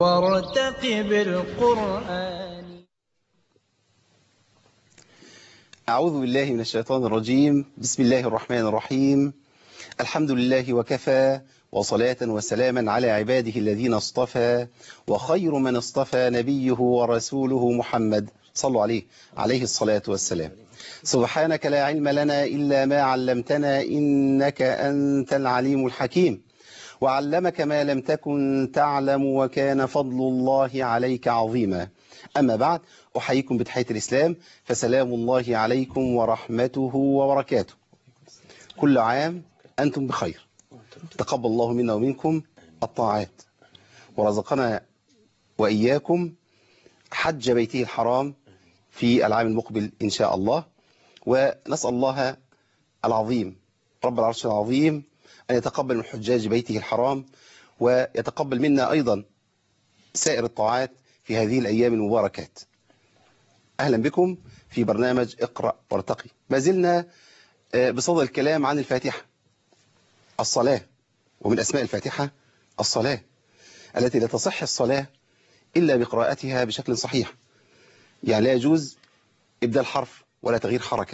وارتقب القرآن أعوذ بالله من الشيطان الرجيم بسم الله الرحمن الرحيم الحمد لله وكفى وصلاة وسلاما على عباده الذين اصطفى وخير من اصطفى نبيه ورسوله محمد صلوا عليه عليه الصلاة والسلام سبحانك لا علم لنا إلا ما علمتنا إنك أنت العليم الحكيم وعلمك ما لم تكن تعلم وكان فضل الله عليك عظيما أما بعد أحييكم بتحية الإسلام فسلام الله عليكم ورحمته وبركاته كل عام أنتم بخير تقبل الله منا ومنكم الطاعات ورزقنا وإياكم حج بيته الحرام في العام المقبل إن شاء الله ونسأل الله العظيم رب العرش العظيم أن يتقبل من حجاج بيته الحرام ويتقبل منا أيضا سائر الطاعات في هذه الأيام المباركات أهلا بكم في برنامج اقرأ وارتقي ما زلنا بصدد الكلام عن الفاتحة الصلاة ومن أسماء الفاتحة الصلاة التي لا تصح الصلاة إلا بقراءتها بشكل صحيح يعني لا يجوز إبدال حرف ولا تغيير حركة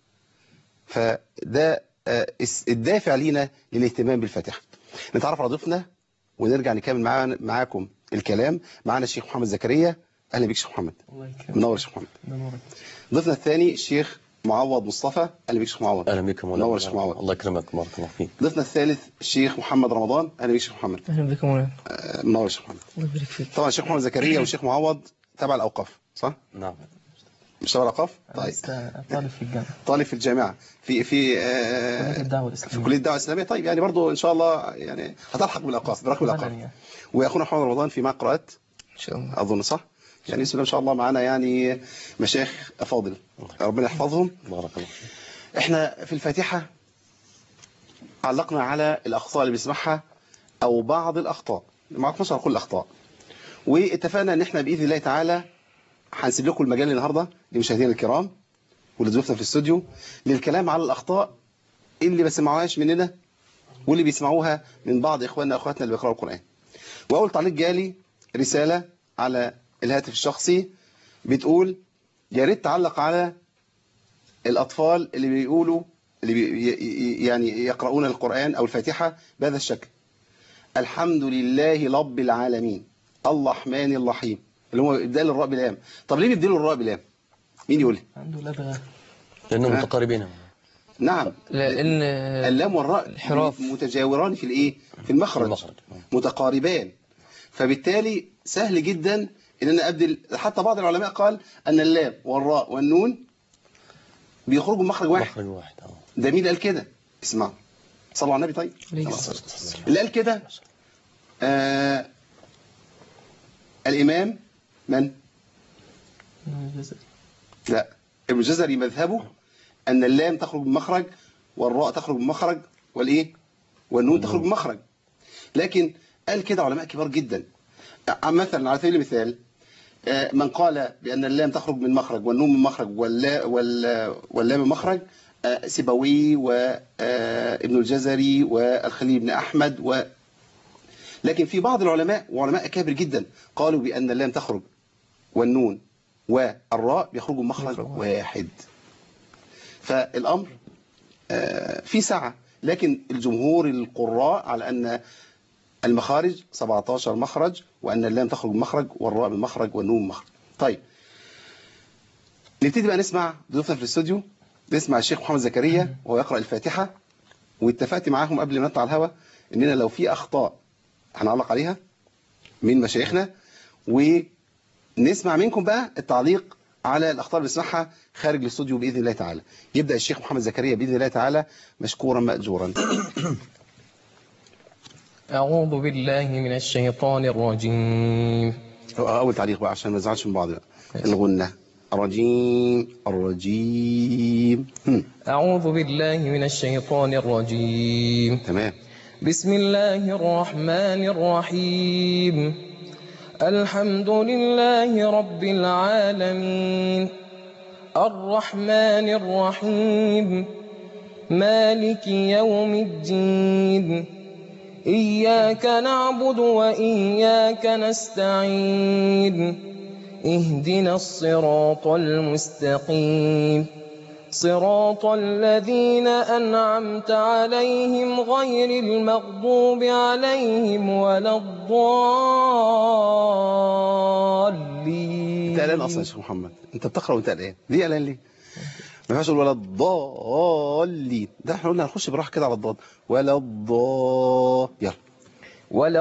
فده الدافع لينا للاهتمام بالفاتحة نتعرف على ضيفنا ونرجع نكمل معانا معاكم الكلام معانا الشيخ محمد زكريا أهلا بك شيخ محمد الله يكرمك منور شيخ محمد منورك ضيفنا الثاني الشيخ معوض مصطفى أهلا بك شيخ معوض اهلا بكم منور شيخ معوض الله يكرمك بارك الله فيك ضيفنا الثالث الشيخ محمد رمضان أهلا بك شيخ محمد اهلا بكم مولانا آه، منور شيخ محمد الله يبارك فيك طبعا الشيخ محمد زكريا والشيخ معوض تبع الأوقاف صح؟ نعم مش تبع الأوقاف؟ انا طيب لسه طالب في الجامعه طالب في الجامعة في في آه، كليه الدعوه في الاسلاميه كلية الدعوة الإسلامية طيب يعني برضو إن شاء الله يعني هتلحق بالأوقاف بركب الأوقاف مدني يعني. وأخونا محمد رمضان في معهد قراءات ان شاء الله أظن صح؟ يعني بسم الله ما شاء الله معانا يعني مشايخ أفاضل ربنا يحفظهم بارك الله فيك احنا في الفاتحة علقنا على الأخطاء اللي بنسمعها أو بعض الأخطاء ما عرفناش على كل الأخطاء واتفقنا ان احنا بإذن الله تعالى هنسيب لكم المجال النهاردة لمشاهدينا الكرام واللي ضيوفنا في الاستوديو للكلام على الأخطاء اللي ما سمعوهاش مننا واللي بيسمعوها من بعض إخواننا وأخواتنا اللي بيقرأوا القرآن وأول تعليق جالي رسالة على الهاتف الشخصي بتقول يا ريت تعلق على الأطفال اللي بيقولوا اللي بي يعني يقرؤون القرآن أو الفاتحة بهذا الشكل الحمد لله رب العالمين الرحمن الرحيم اللي هو إبدال الراء باللام طب ليه بيبدلوا الراء باللام مين يقول لي عنده لدغه لانهم ها؟ متقاربين نعم لان اللام والراء انحراف. متجاوران في الايه في المخرج, المخرج. متقاربان فبالتالي سهل جدا ان انا ابدل حتى بعض العلماء قال ان اللام والراء والنون بيخرجوا من مخرج واحد مخرج واحد اه ده مين قال كده اسمعوا صلوا على النبي طيب عليه صلى الله عليه وسلم. اللي قال كده آه الامام من لا ابن الجزري مذهبه ان اللام تخرج من مخرج والراء تخرج من مخرج والايه والنون تخرج من مخرج لكن قال كده علماء كبار جدا آه، مثلا على سبيل المثال آه، من قال بأن اللام تخرج من مخرج والنون من مخرج واللا وال- واللام من مخرج آه، سيبوي وابن الجزري والخليل بن أحمد و لكن في بعض العلماء وعلماء كابر جدا قالوا بأن اللام تخرج والنون والراء بيخرجوا من مخرج مخرج واحد فالأمر آه، في سعة لكن الجمهور القراء على أن المخارج 17 مخرج وأن اللام تخرج من مخرج والراء من مخرج والنون من مخرج طيب نبتدي بقى نسمع ضيوفنا في الاستوديو نسمع الشيخ محمد زكريا وهو يقرأ الفاتحة واتفقت معاهم قبل ما نطلع على الهوا اننا لو في اخطاء هنعلق عليها من مشايخنا ونسمع منكم بقى التعليق على الاخطاء اللي بنسمعها خارج الاستوديو باذن الله تعالى يبدا الشيخ محمد زكريا باذن الله تعالى مشكورا ماجورا أعوذ بالله من الشيطان الرجيم اول تعليق بقى عشان ما نزعلش من بعض بقى الغنه الرجيم الرجيم هم. أعوذ بالله من الشيطان الرجيم تمام بسم الله الرحمن الرحيم الحمد لله رب العالمين الرحمن الرحيم مالك يوم الدين إياك نعبد وإياك نستعين اهدنا الصراط المستقيم صراط الذين أنعمت عليهم غير المغضوب عليهم ولا الضالين انت قلقان اصلا يا شيخ محمد انت بتقرا وانت قلقان ليه قلقان ليه ما ينفعش تقول ولا الضالين ده احنا قلنا هنخش براحه كده على الضاد ولا الضا يلا ولا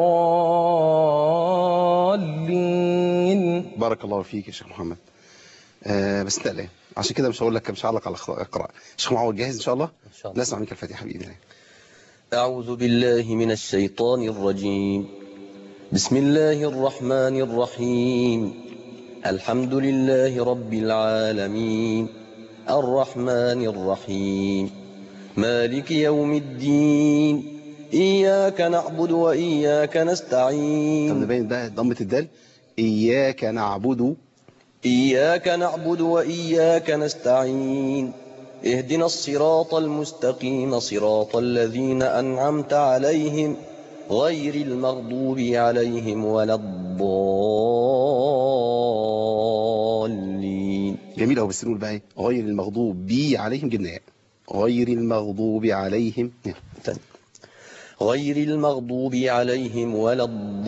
الضالين بارك الله فيك يا شيخ محمد آه بس انت قلقان عشان كده مش هقول لك مش هعلق على القراءه شيخ معوض جاهز ان شاء الله إن شاء الله نسمع منك الفاتحه باذن الله أعوذ بالله من الشيطان الرجيم بسم الله الرحمن الرحيم الحمد لله رب العالمين الرحمن الرحيم مالك يوم الدين إياك نعبد وإياك طب نستعين نبين ده ضمه الدال اياك نعبد إياك نعبد وإياك نستعين اهدنا الصراط المستقيم صراط الذين أنعمت عليهم غير المغضوب عليهم ولا الضالين جميل قوي بس نقول بقى ايه غير المغضوب بي عليهم جبنا غير المغضوب عليهم يلا. تاني. غير المغضوب عليهم ولا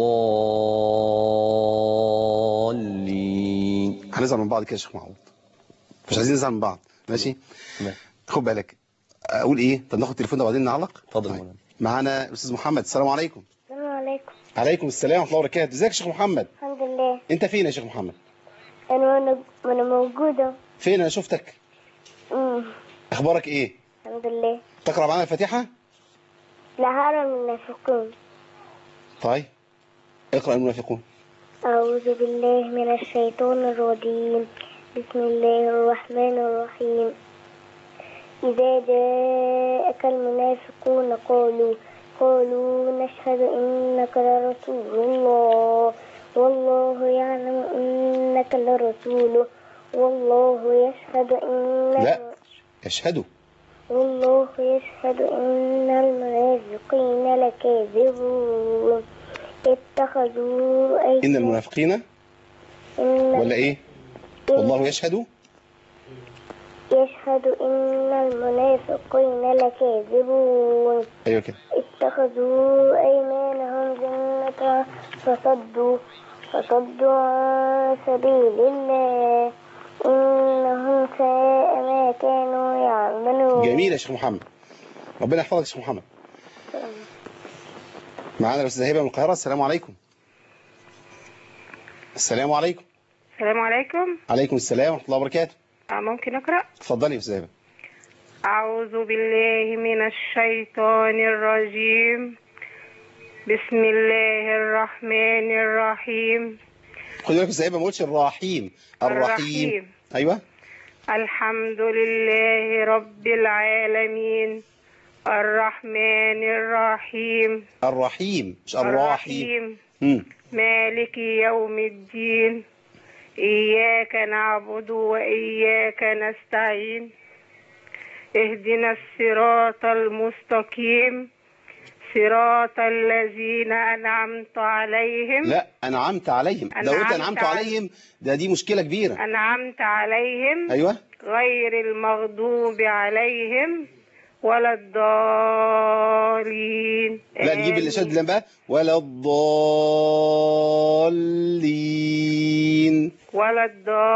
الضالين هنزعل من بعض كده يا شيخ معوض مش عايزين نزعل من بعض ماشي تمام. خد بالك اقول ايه طب ناخد التليفون ده وبعدين نعلق اتفضل طيب. مولانا. معانا الاستاذ محمد السلام عليكم السلام عليكم عليكم السلام ورحمه الله وبركاته ازيك يا شيخ محمد الحمد لله انت فين يا شيخ محمد أنا وأنا وأنا موجودة فين انا شفتك أمم اخبارك ايه الحمد لله تقرا معانا الفاتحه لا هرى من المنافقون طيب اقرا المنافقون أعوذ بالله من الشيطان الرجيم بسم الله الرحمن الرحيم إذا جاءك المنافقون قالوا قالوا نشهد إنك لرسول الله والله يعلم إنك لرسوله والله يشهد إن لا. يشهدوا والله يشهد إن المنافقين لكاذبون اتخذوا أي ان المنافقين إن ولا ايه والله يشهد يشهد إن المنافقين لكاذبون ايوه كده اتخذوا أيمانهم جنة فصدوا فصدوا عن سبيل الله إنهم ساء ما كانوا يعملون جميل يا شيخ محمد ربنا يحفظك يا شيخ محمد معانا الاستاذه هبه من القاهره السلام عليكم السلام عليكم السلام عليكم عليكم السلام ورحمه الله وبركاته آه، ممكن أقرأ اتفضلي يا استاذه هبه أعوذ بالله من الشيطان الرجيم بسم الله الرحمن الرحيم خدي بالك يا استاذه هبه ما قلتش الرحيم الرحيم الرحيم. ايوه الحمد لله رب العالمين الرحمن الرحيم الرحيم مش الراحيم الرحيم امم مالك يوم الدين إياك نعبد وإياك نستعين اهدنا الصراط المستقيم صراط الذين أنعمت عليهم لا انعمت عليهم لو قلت أنعمت انعمت علي- عليهم ده دي مشكله كبيره أنعمت عليهم ايوه غير المغضوب عليهم ولا الضالين لا نجيب اللي شد لما بقى ولا الضالين ولا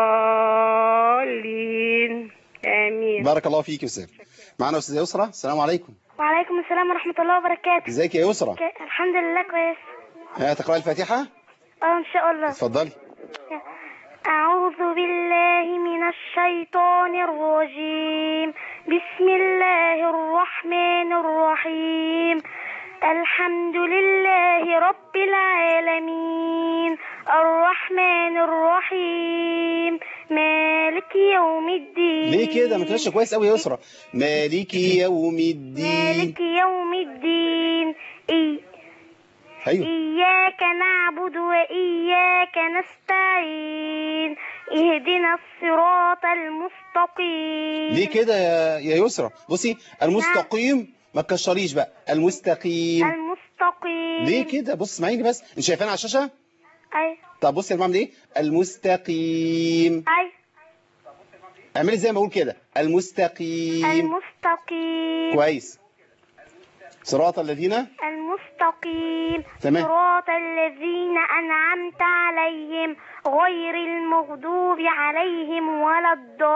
الضالين آمين بارك الله فيك يا استاذ معانا استاذه يسرا السلام عليكم وعليكم السلام ورحمة الله وبركاته ازيك يا يسرا الحمد لله كويس ها تقراي الفاتحه اه ان شاء الله اتفضلي أعوذ بالله من الشيطان الرجيم بسم الله الرحمن الرحيم الحمد لله رب العالمين الرحمن الرحيم مالك يوم الدين ليه كده ما تمشي كويس قوي يا يسرا مالكي يوم الدين مالك يوم الدين إي ايوه إياك نعبد وإياك نستعين اهدنا الصراط المستقيم ليه كده يا يا يسرا بصي المستقيم ما تكشريش بقى المستقيم المستقيم المستقيم ليه كده بص اسمعيني بس انت شايفانا على الشاشه أي طب بصي انا بعمل ايه المستقيم أي اعملي زي ما بقول كده المستقيم المستقيم كويس صراط الذين المستقيم تمام. صراط الذين أنعمت عليهم غير المغضوب عليهم ولا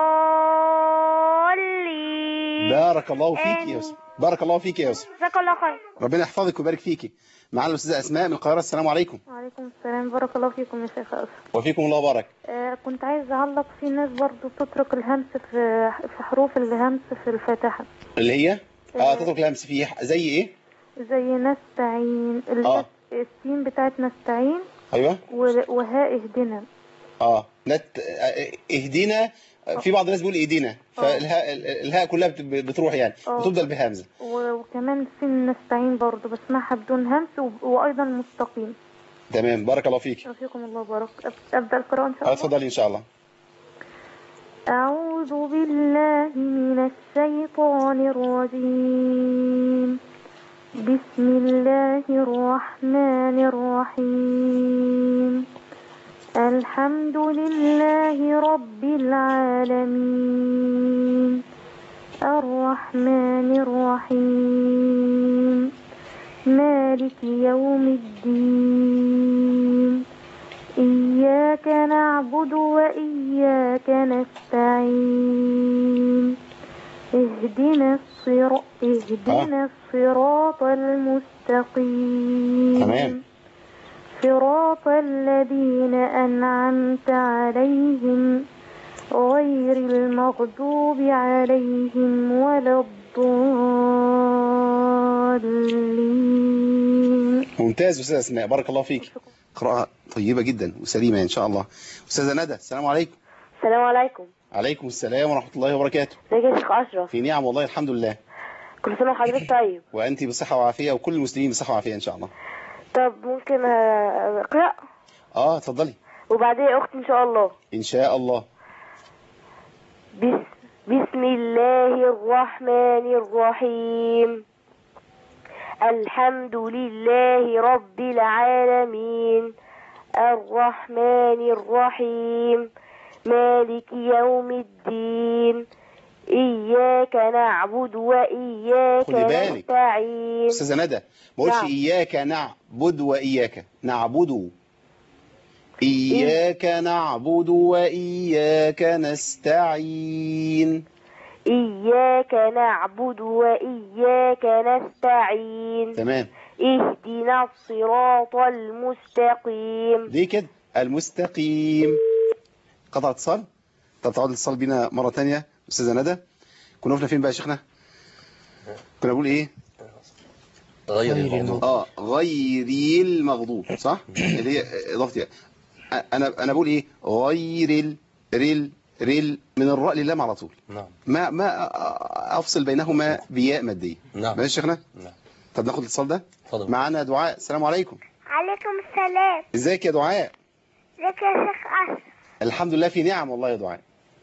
الضالين بارك الله فيك يا آمين. يوسف بارك الله فيك يا يوسف جزاك الله خير ربنا يحفظك ويبارك فيكي معانا الاستاذه اسماء من القاهره السلام عليكم وعليكم السلام بارك الله فيكم يا شيخ أسر وفيكم الله بارك آه كنت عايز أعلق في ناس برضو تترك الهمس في في حروف الهمس في الفاتحة اللي هي اه تترك الهمس فيه زي ايه زي نستعين اللي آه. هي السين بتاعت نستعين ايوه و- وهاء اهدنا اه نت آه، اهدينا في بعض الناس بيقول ايدينا فالهاء الهاء كلها بت- بتروح يعني آه. بتبدل بهمزه و- وكمان سين نستعين برضو بسمعها بدون همس و- وأيضا مستقيم تمام بارك الله فيك وفيكم الله بارك أب- أبدأ القراءة إن شاء اه الله اتفضلي ان شاء الله أعوذ بالله من الشيطان الرجيم بسم الله الرحمن الرحيم الحمد لله رب العالمين الرحمن الرحيم مالك يوم الدين إياك نعبد وإياك نستعين اهدنا الصراط اهدنا الصراط المستقيم تمام. صراط الذين أنعمت عليهم غير المغضوب عليهم ولا الضالين ممتاز استاذه اسماء بارك الله فيك قراءه طيبه جدا وسليمه ان شاء الله استاذه ندى السلام عليكم السلام عليكم عليكم السلام ورحمه الله وبركاته ازيك يا شيخ اشرف في نعم والله الحمد لله كل سنه وحضرتك طيب وانت بصحه وعافيه وكل المسلمين بصحه وعافيه ان شاء الله طب ممكن آه، اقرا اه اتفضلي وبعدين اختي ان شاء الله ان شاء الله بس بسم الله الرحمن الرحيم الحمد لله رب العالمين الرحمن الرحيم مالك يوم الدين إياك نعبد وإياك خدي بالك. نستعين استاذه ندى ما قلتش نعم. اياك نعبد واياك نعبد اياك نعبد واياك نستعين إياك نعبد وإياك نستعين تمام اهدنا الصراط المستقيم ليه كده المستقيم قطع اتصال طب تعود الاتصال بينا مرة تانية أستاذة ندى كنا وقفنا فين بقى يا شيخنا كنا بنقول ايه غير المغضوب اه غير المغضوب صح اللي هي اضافه يعني. انا انا بقول ايه غير ال ريل ريل من الراء للام على طول نعم ما ما افصل بينهما بياء ماديه نعم ماشي يا شيخنا نعم طب ناخد الاتصال ده اتفضل معانا دعاء السلام عليكم عليكم السلام ازيك يا دعاء ازيك يا شيخ أشرف الحمد لله في نعم والله يا دعاء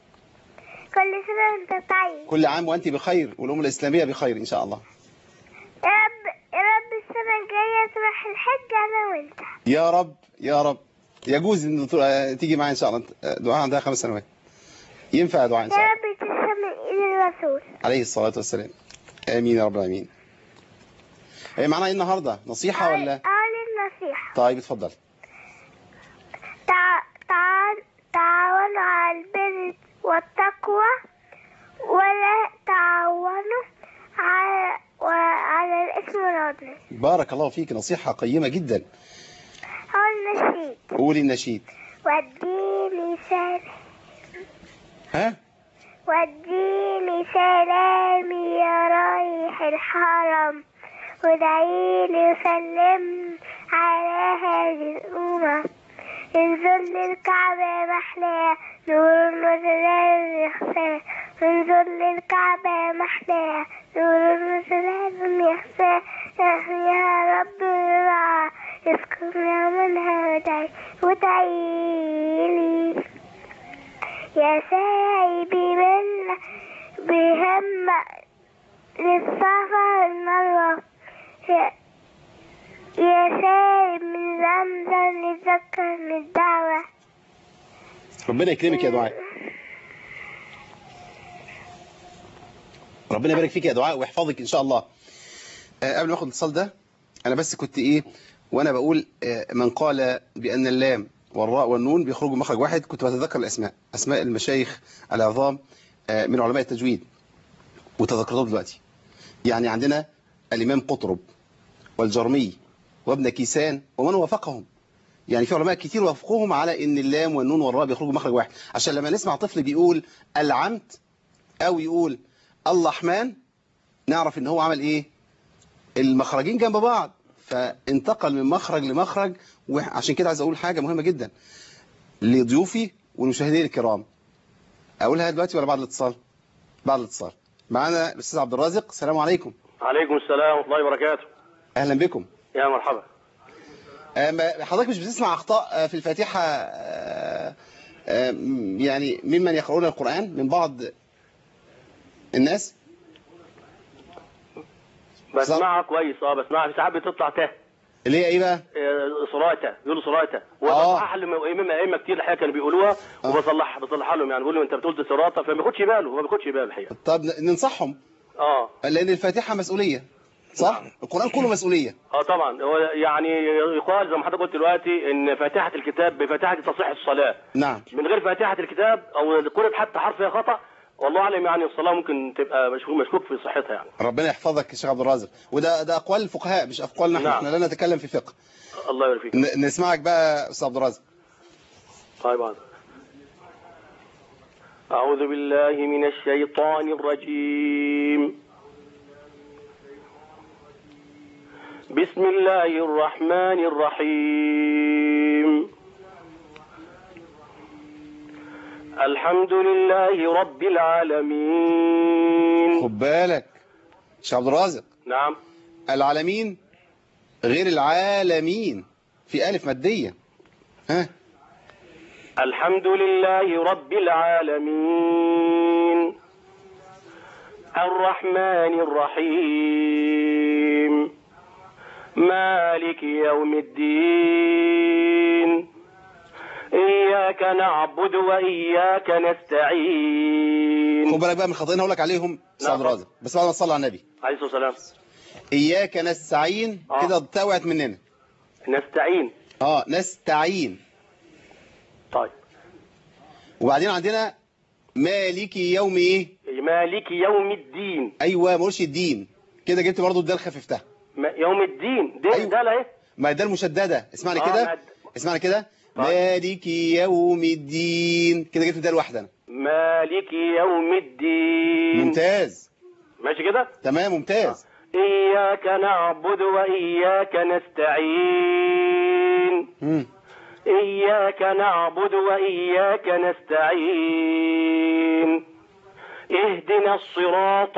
كل سنة وانت طيب كل عام وانت بخير والامه الاسلاميه بخير ان شاء الله يا رب يا رب السنة الجاية تروح الحج أنا وأنت يا رب يا رب يجوز ان تر- تيجي معايا ان شاء الله دعاء عندها خمس سنوات ينفع يا دعاء ان يا شاء الله رب تسلم من إيد الرسول عليه الصلاه والسلام امين يا رب العالمين هي معانا ايه النهارده نصيحه ولا قال النصيحة طيب اتفضل تع... تعال تعاونوا على البر والتقوى ولا تعاونوا على وعلى الإثم والعدوان بارك الله فيك نصيحه قيمه جدا هو النشيد قولي النشيد وديني سلام ها وديني سلامي يا رايح الحرم وادعيلي وسلم على هذه الأمة انزل للكعبة محلاه نور المتلازم يخفى انزل للكعبة محلاه نور المتلازم يخفى يا رب رضا اسكن يا من هداي وادعيلي يا سايبي من بهم للصفا والمروة يا يا شارب من زمزم نتذكر من الدعوة ربنا يكرمك يا دعاء ربنا يبارك فيك يا دعاء ويحفظك ان شاء الله آه، قبل ما اخد الاتصال ده انا بس كنت ايه وانا بقول آه، من قال بان اللام والراء والنون بيخرجوا من مخرج واحد كنت بتذكر الاسماء اسماء المشايخ العظام آه، من علماء التجويد وتذكرتهم دلوقتي يعني عندنا الامام قطرب والجرمي وابن كيسان ومن وافقهم يعني في علماء كتير وافقوهم على ان اللام والنون والراء بيخرجوا مخرج واحد عشان لما نسمع طفل بيقول العمت او يقول اللحمان نعرف ان هو عمل ايه المخرجين جنب بعض فانتقل من مخرج لمخرج وعشان كده عايز اقول حاجة مهمة جدا لضيوفي والمشاهدين الكرام اقولها دلوقتي ولا بعد الاتصال بعد الاتصال معانا الاستاذ عبد الرازق السلام عليكم عليكم السلام ورحمة الله وبركاته اهلا بكم يا مرحبا آه، ما- حضرتك مش بتسمع اخطاء آه، في الفاتحة آه، آه، م- يعني ممن يقرؤون القرآن من بعض الناس بسمعها كويس اه بسمعها ساعات بتطلع ته اللي هي ايه بقى آه، صراته بيقولوا صراته آه. وبصحح لما ائمه كتير الحقيقه كانوا بيقولوها وبصلح بصلحها لهم يعني بقول له انت بتقول صراته فما بياخدش باله ما بياخدش باله الحقيقه طب ن- ننصحهم اه لان الفاتحة مسؤولية صح القرآن كله مسؤولية اه طبعا هو يعني يقال زي ما حضرتك قلت دلوقتي ان فاتحه الكتاب بفاتحه تصح الصلاه نعم من غير فاتحه الكتاب او قرب حتى حرف فيها خطا والله اعلم يعني الصلاه ممكن تبقى مشكوك مشكوك في صحتها يعني ربنا يحفظك يا شيخ عبد الرازق وده ده اقوال الفقهاء مش اقوالنا احنا نعم. احنا لا نتكلم في فقه الله يبارك فيك ن- نسمعك بقى استاذ عبد الرازق طيب هذا أعوذ بالله من الشيطان الرجيم بسم الله الرحمن الرحيم الحمد لله رب العالمين خد بالك شيخ عبد الرازق نعم العالمين غير العالمين في ألف مادية ها الحمد لله رب العالمين الرحمن الرحيم مالك يوم الدين إياك نعبد وإياك نستعين خد بالك بقى من الخطأين هقول لك عليهم استاذ عبد نعم. الرازق بس بعد ما تصلي على النبي عليه الصلاة والسلام إياك نستعين آه. كده التاء وقعت مننا نستعين اه نستعين طيب وبعدين عندنا مالكي يوم ايه مالك يوم الدين ايوه ما قولش الدين كده جبت برضو الدال خففتها ما- يوم الدين دي أيوة. ده لا ايه ما الدال مشدده اسمعني آه، كده ما- اسمعني كده طيب. مالكي يوم الدين كده جبت الدال واحده انا مالك يوم الدين ممتاز ماشي كده تمام ممتاز إياك نعبد وإياك نستعين مم. إياك نعبد وإياك نستعين اهدنا الصراط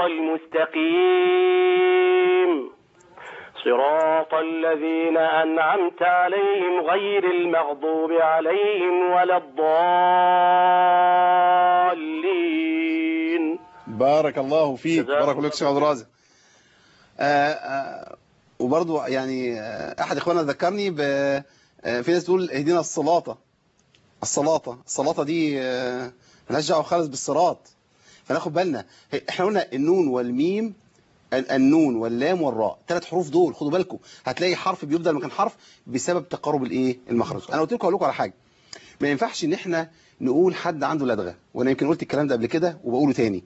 المستقيم صراط الذين أنعمت عليهم غير المغضوب عليهم ولا الضالين بارك الله فيك جزاك بارك الله الله فيك يا شيخ عبد الرازق آه، آه، وبرضو يعني آه، احد اخواننا ذكرني ب آه، في ناس تقول اهدينا الصلاطه الصلاطه الصلاطه دي آه، ملهاش دعوه خالص بالصراط فناخد بالنا احنا قلنا النون والميم ال- النون واللام والراء ثلاث حروف دول خدوا بالكم هتلاقي حرف بيبدل مكان حرف بسبب تقارب الايه المخرج انا قلت لكم اقول لكم على حاجه ما ينفعش ان احنا نقول حد عنده لدغه وانا يمكن قلت الكلام ده قبل كده وبقوله تاني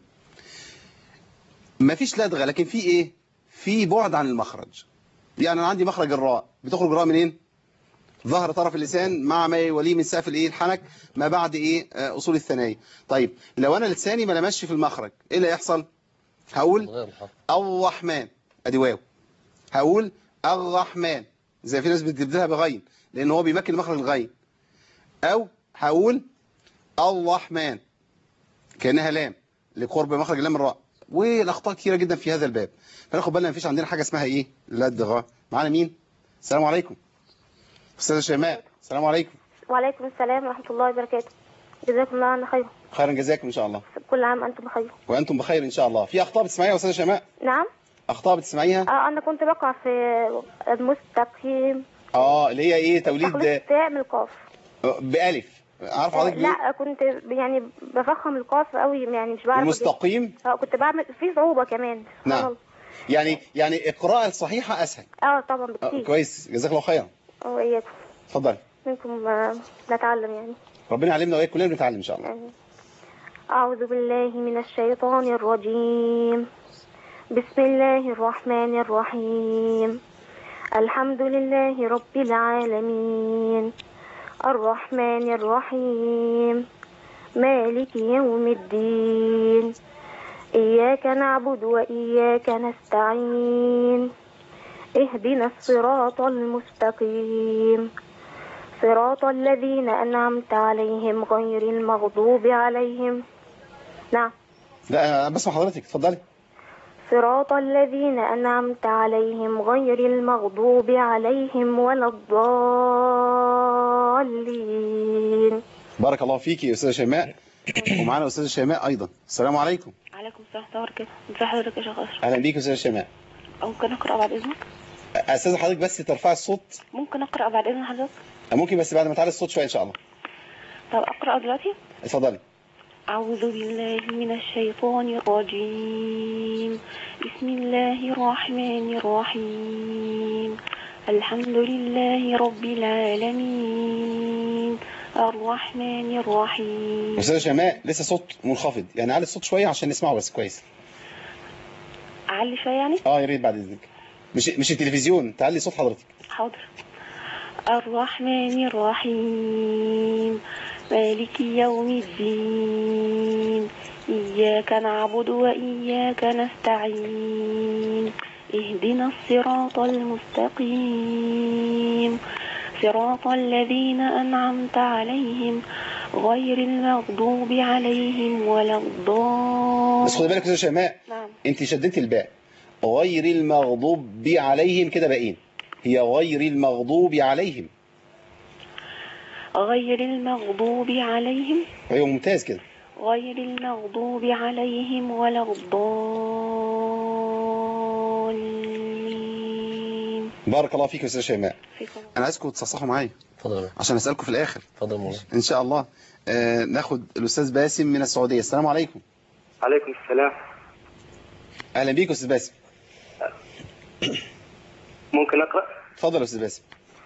ما فيش لدغه لكن في ايه في بعد عن المخرج يعني انا عندي مخرج الراء بتخرج الراء منين ظهر طرف اللسان مع ما يوليه من سقف الايه الحنك ما بعد ايه آه، اصول الثنايا طيب لو انا لساني ما لمسش في المخرج ايه اللي هيحصل هقول غير الحرف الرحمن ادي واو هقول الرحمن زي في ناس بتبدلها بغين لان هو بيمكن مخرج الغين او هقول الرحمن كانها لام لقرب مخرج اللام الراء والاخطاء كثيره جدا في هذا الباب فناخد بالنا مفيش عندنا حاجه اسمها ايه لدغه معانا مين السلام عليكم استاذه شيماء السلام عليكم وعليكم السلام ورحمة الله وبركاته جزاكم الله عنا خير خيرا جزاكم ان شاء الله كل عام أنتم بخير وانتم بخير ان شاء الله في اخطاء بتسمعيها يا استاذه شيماء نعم اخطاء بتسمعيها اه انا كنت بقع في المستقيم اه اللي هي ايه تخليص توليد التاء من القاف بالف عارف آه، حضرتك ليه لا كنت يعني بفخم القاف قوي يعني مش بعرف أجيب. المستقيم اه كنت بعمل في صعوبة كمان سبحان نعم الله. يعني يعني القراءه الصحيحه اسهل اه طبعا آه، بكتير كويس جزاك الله خيرا اه اياكم اتفضل منكم آه، نتعلم يعني ربنا يعلمنا واياك كلنا بنتعلم ان شاء الله آمين. أعوذ بالله من الشيطان الرجيم بسم الله الرحمن الرحيم الحمد لله رب العالمين الرحمن الرحيم مالك يوم الدين إياك نعبد وإياك نستعين اهدنا الصراط المستقيم صراط الذين أنعمت عليهم غير المغضوب عليهم نعم لا أنا بسمع حضرتك اتفضلي صراط الذين أنعمت عليهم غير المغضوب عليهم ولا الضالين بارك الله فيك يا استاذه شيماء ومعانا استاذه شيماء ايضا السلام عليكم عليكم السلام ورحمة الله وبركاته ازي حضرتك يا شيخ أشرف اهلا بيك يا استاذه شيماء ممكن أقرأ بعد إذنك استاذ حضرتك بس ترفعي الصوت ممكن أقرأ بعد إذن حضرتك ممكن بس بعد ما تعلي الصوت شويه ان شاء الله طب أقرأ دلوقتي اتفضلي أعوذ بالله من الشيطان الرجيم بسم الله الرحمن الرحيم الحمد لله رب العالمين الرحمن الرحيم استاذه شيماء لسه صوت منخفض يعني علي الصوت شويه عشان نسمعه بس كويس أعلي شوية يعني اه يا ريت بعد اذنك مش مش التلفزيون تعلي صوت حضرتك حاضر الرحمن الرحيم مالك يوم الدين إياك نعبد وإياك نستعين اهدنا الصراط المستقيم صراط الذين أنعمت عليهم غير المغضوب عليهم ولا الضالين بس خدي بالك يا استاذه شيماء نعم انت شددت الباء غير المغضوب عليهم كده باقين هي غير المغضوب عليهم غير المغضوب عليهم ايوه ممتاز كده غير المغضوب عليهم ولا الضالين بارك الله فيك يا استاذه شيماء فيكم انا عايزكم تصحصحوا معايا اتفضل عشان اسالكم في الاخر اتفضل مولانا ان شاء الله آه ناخد الاستاذ باسم من السعوديه السلام عليكم عليكم السلام اهلا بيك يا استاذ باسم ممكن أقرأ اتفضل يا استاذ باسم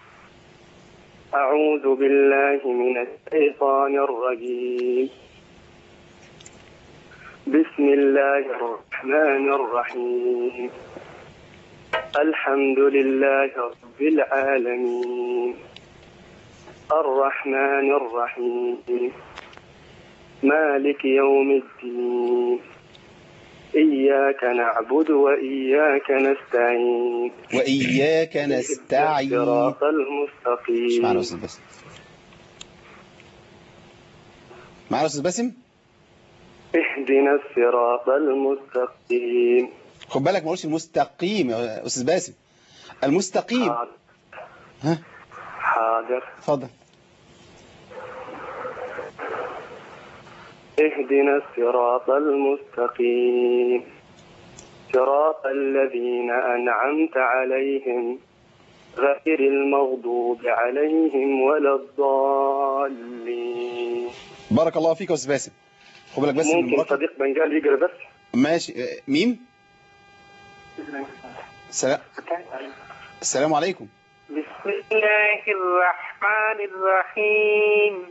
أعوذ بالله من الشيطان الرجيم بسم الله الرحمن الرحيم الحمد لله رب العالمين الرحمن الرحيم مالك يوم الدين إياك نعبد وإياك نستعين واياك نستعين الصراط مش معانا يا المستقيم استاذ باسم معانا يا استاذ باسم اهدنا الصراط المستقيم خد بالك ما قولش المستقيم يا استاذ باسم المستقيم حاضر ها حاضر اتفضل اهدنا الصراط المستقيم صراط الذين أنعمت عليهم غير المغضوب عليهم ولا الضالين بارك الله فيك يا استاذ باسم خد بالك بس من ممكن المراقب صديق بنجال يقرا بس ماشي آه، مين السلام السلام عليكم بسم الله الرحمن الرحيم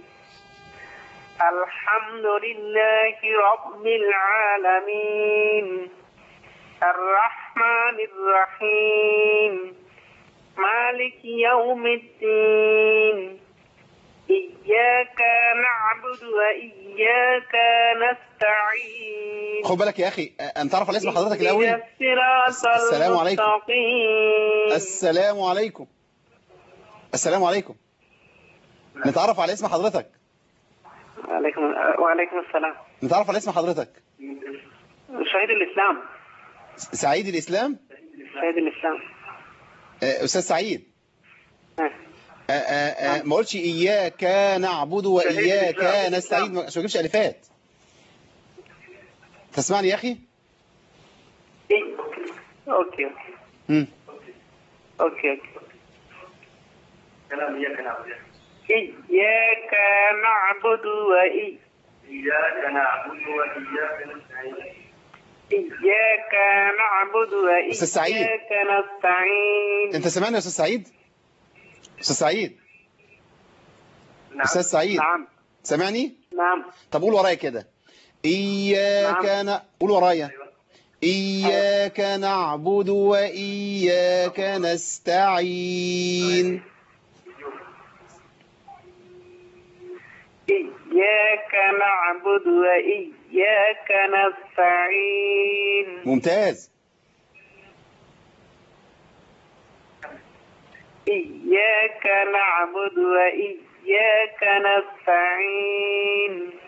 الحمد لله رب العالمين الرحمن الرحيم مالك يوم الدين إياك نعبد وإياك نستعين خد بالك يا اخي آه، انت تعرف على اسم حضرتك الاول اهدنا الصراط السلام عليكم. المستقيم السلام عليكم السلام عليكم نتعرف على اسم حضرتك وعليكم وعليكم السلام نتعرف على اسم حضرتك شهيد الإسلام سعيد الاسلام شهيد الإسلام آه، استاذ سعيد آه. آه، آه، آه، ما قلتش اياك نعبد واياك نستعين ما ما تجيبش الفات تسمعني يا اخي اوكي اوكي مم. اوكي اوكي كلام اياك نعبد اياك نعبد واياك اياك نعبد واياك نستعين اياك نعبد أستاذ سعيد. واياك نستعين انت سامعني يا استاذ سعيد استاذ سعيد استاذ سعيد نعم سامعني نعم طب قول ورايا كده اياك ن... قول ورايا اياك نعبد واياك نستعين إياك نعبد وإياك نستعين ممتاز إياك نعبد وإياك نستعين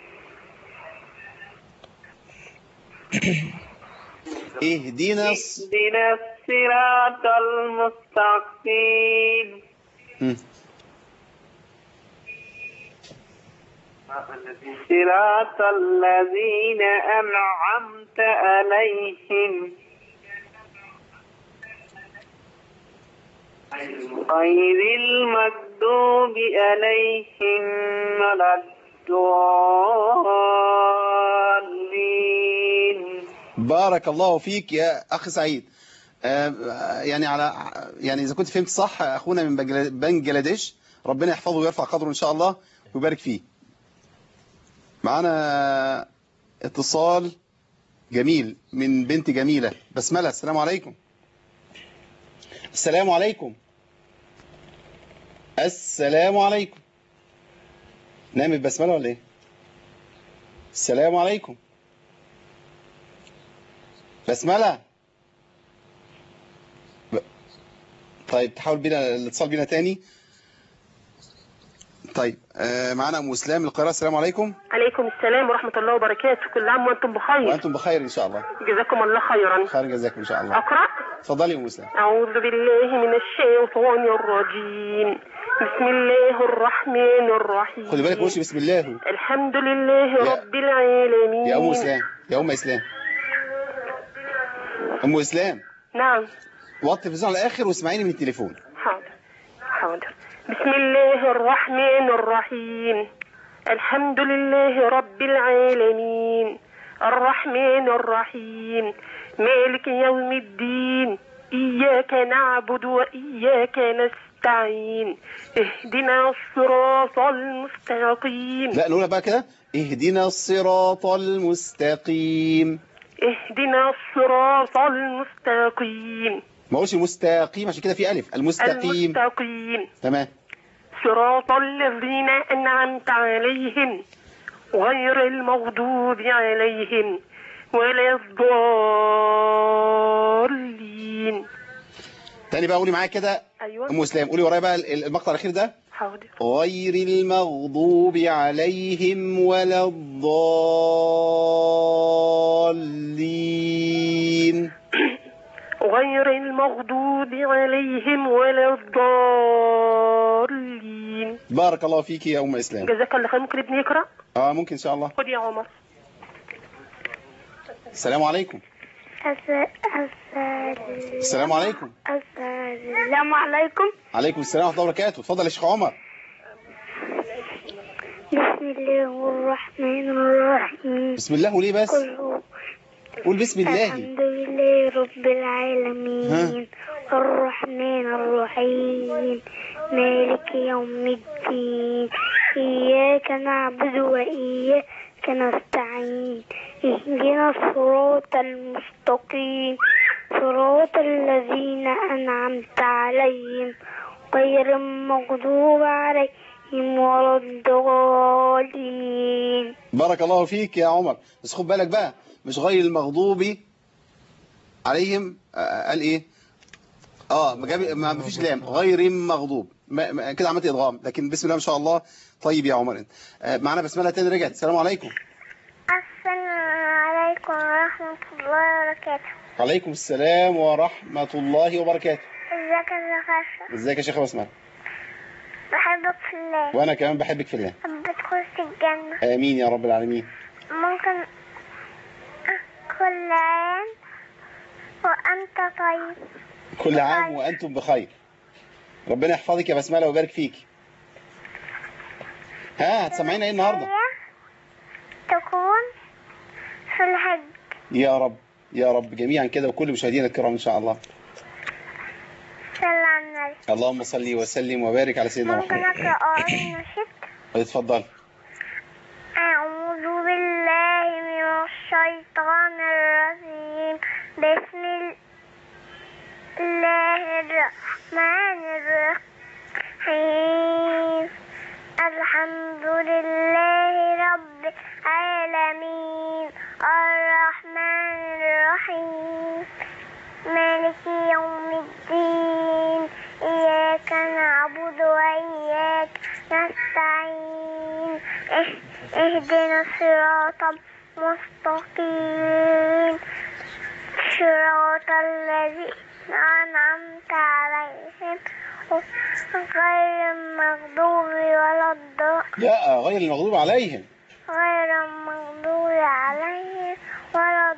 اهدنا الص... اهدنا الصراط المستقيم مم. صراط الذين أنعمت عليهم غير المغضوب عليهم ولا الضالين بارك الله فيك يا اخ سعيد آه، يعني على يعني اذا كنت فهمت صح اخونا من بنجلا- بنجلاديش ربنا يحفظه ويرفع قدره ان شاء الله ويبارك فيه معانا اتصال جميل من بنت جميلة بسملة السلام عليكم السلام عليكم السلام عليكم نامت بسملة ولا ايه السلام عليكم بسملة ب... طيب تحاول بينا الاتصال بينا تاني طيب آه معانا ام اسلام من القاهره السلام عليكم عليكم السلام ورحمة الله وبركاته كل عام وأنتم بخير وانتم بخير ان شاء الله جزاكم الله خيرا خير جزاكم ان شاء الله أقرأ اتفضلي يا ام اسلام أعوذ بالله من الشيطان الرجيم بسم الله الرحمن الرحيم خدي بالك وشي بسم الله الحمد لله يا- رب العالمين يا ام اسلام يا ام اسلام ام اسلام نعم وطي التلفزيون على الاخر واسمعيني من التليفون حاضر حاضر بسم الله الرحمن الرحيم الحمد لله رب العالمين الرحمن الرحيم مالك يوم الدين إياك نعبد وإياك نستعين اهدنا الصراط المستقيم لا نقولها بقى كده اهدنا الصراط المستقيم اهدنا الصراط المستقيم ما اقولش مستقيم عشان كده في الف المستقيم المستقيم تمام صراط الذين أنعمت عليهم غير المغضوب عليهم ولا الضالين تاني بقى قولي معايا كده أيوة ام اسلام قولي ورايا بقى المقطع الاخير ده حاضر غير المغضوب عليهم ولا الضالين غير المغضوب عليهم ولا الضالين بارك الله فيك يا ام اسلام جزاك الله خير ممكن ابني يقرأ اه ممكن ان شاء الله خد يا عمر السلام عليكم السلام عليكم السلام عليكم عليكم السلام ورحمه الله وبركاته اتفضل يا شيخ عمر بسم الله الرحمن الرحيم بسم الله وليه بس قل هو قول بسم الله الحمد لله رب العالمين الرحمن الرحيم مالك يوم الدين إياك نعبد وإياك نستعين اهدنا الصراط المستقيم صراط الذين أنعمت عليهم غير المغضوب عليهم ولا الضالين بارك الله فيك يا عمر بس خد بالك بقى مش غير المغضوب عليهم آه، قال ايه اه ما جاب ما ما فيش لام غير مغضوب ما ما كده عملت ادغام لكن بسم الله ما شاء الله طيب يا عمر انت آه، معانا بسمله تاني رجعت السلام عليكم السلام عليكم ورحمة الله وبركاته وعليكم السلام ورحمه الله وبركاته ازيك يا خاشة ازيك يا شيخ بسمله بحبك في الله وانا كمان بحبك في الله بتخش الجنة امين يا رب العالمين ممكن كل عام وأنت طيب كل عام وأنتم بخير ربنا يحفظك يا بسملة ويبارك فيك ها هتسمعينا ايه النهارده تكون في الحج يا رب يا رب جميعا كده وكل مشاهدينا الكرام ان شاء الله صلى على النبي اللهم صل وسلم وبارك على سيدنا ممكن محمد أقرأ آية النشيد اتفضل أعوذ بالله من الشيطان الرجيم بسم الله الرحمن الرحيم الحمد لله رب العالمين الرحمن الرحيم مالك يوم الدين إياك نعبد وإياك نستعين إه- اهدنا الصراط المستقيم صراط الذين أنعمت عليهم غير المغضوب ولا الضالين لا غير المغضوب عليهم غير المغضوب عليهم ولا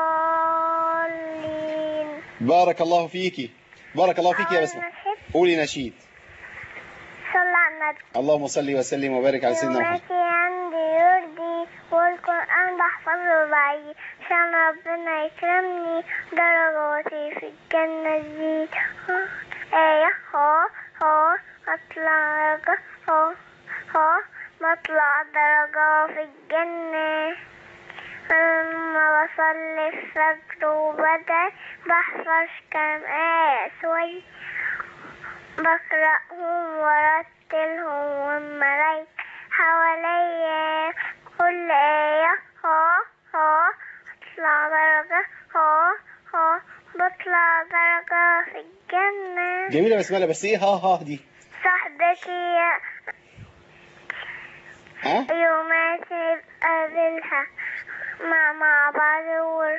الضالين بارك الله فيكي بارك الله فيك يا بسمة قولي نشيد صلى على النبي اللهم صل وسلم وبارك على سيدنا محمد يوماتي عندي يرضي والقرآن بحفظه بعيد عشان ربنا يكرمني درجاتي في الجنة تزيد آية هو هو أطلع درجة هو هو بطلع درجة في الجنة لما بصلي الفجر وبدأ بحفظ كام آية شوي بقرأهم ورتلهم والملايكة حواليا كل آية هو هو أطلع درجة هو هو بطلع درجة في الجنة جميلة يا بسملة بس ايه ها ها دي صاحبتي ها يومات نقابلها مع مع بعض ور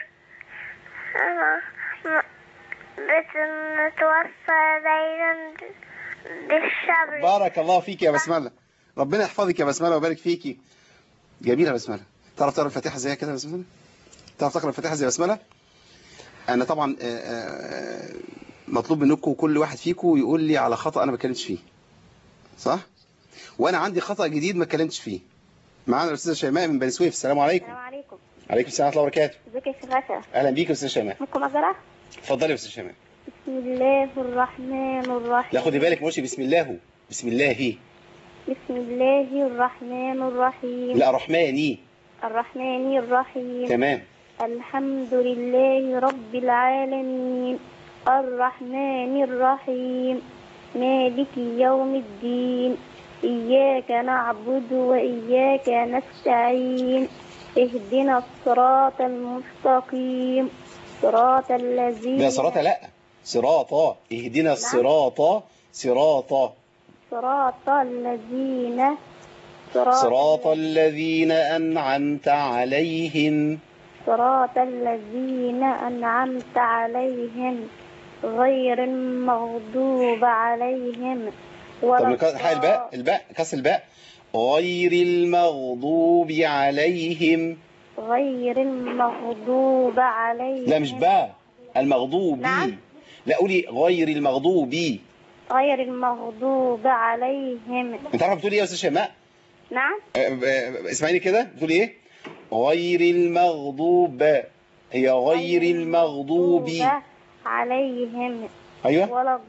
بنتوفى دايما بالصبر بارك الله فيك يا بسملة ربنا يحفظك يا بسملة ويبارك فيكي جميلة يا بسملة تعرف تقرا الفاتحة زي كده يا بسملة تعرف تقرا الفاتحة زي بسملة انا طبعا آه، آه، مطلوب منكم كل واحد فيكم يقول لي على خطأ انا ما اتكلمتش فيه صح وانا عندي خطأ جديد ما اتكلمتش فيه معانا الاستاذه شيماء من بني سويف السلام عليكم السلام عليكم عليكم السلام ورحمه الله وبركاته ازيك يا شيخ غسل اهلا بيك يا استاذه شيماء ممكن اقرا اتفضلي يا استاذه شيماء بسم الله الرحمن الرحيم لا خدي بالك ماشي بسم الله هو. بسم الله بسم الله الرحمن الرحيم لا رحماني الرحمن الرحيم تمام الحمد لله رب العالمين الرحمن الرحيم مالك يوم الدين إياك نعبد وإياك نستعين اهدنا الصراط المستقيم صراط الذين لا صراط لا صراطا اهدنا الصراط صراطا صراط الذين صراط الذين أنعمت عليهم صراط الذين أنعمت عليهم غير المغضوب عليهم طب ولا نك- حق الباء الباء كسر الباء غير المغضوب عليهم غير المغضوب عليهم لا مش باء المغضوب نعم. لا قولي غير المغضوب غير المغضوب عليهم انت عارفه بتقولي ايه يا استاذ شيماء نعم أه، أه، اسمعيني كده بتقولي ايه غير المغضوب هي غير المغضوب عليهم ايوه ولا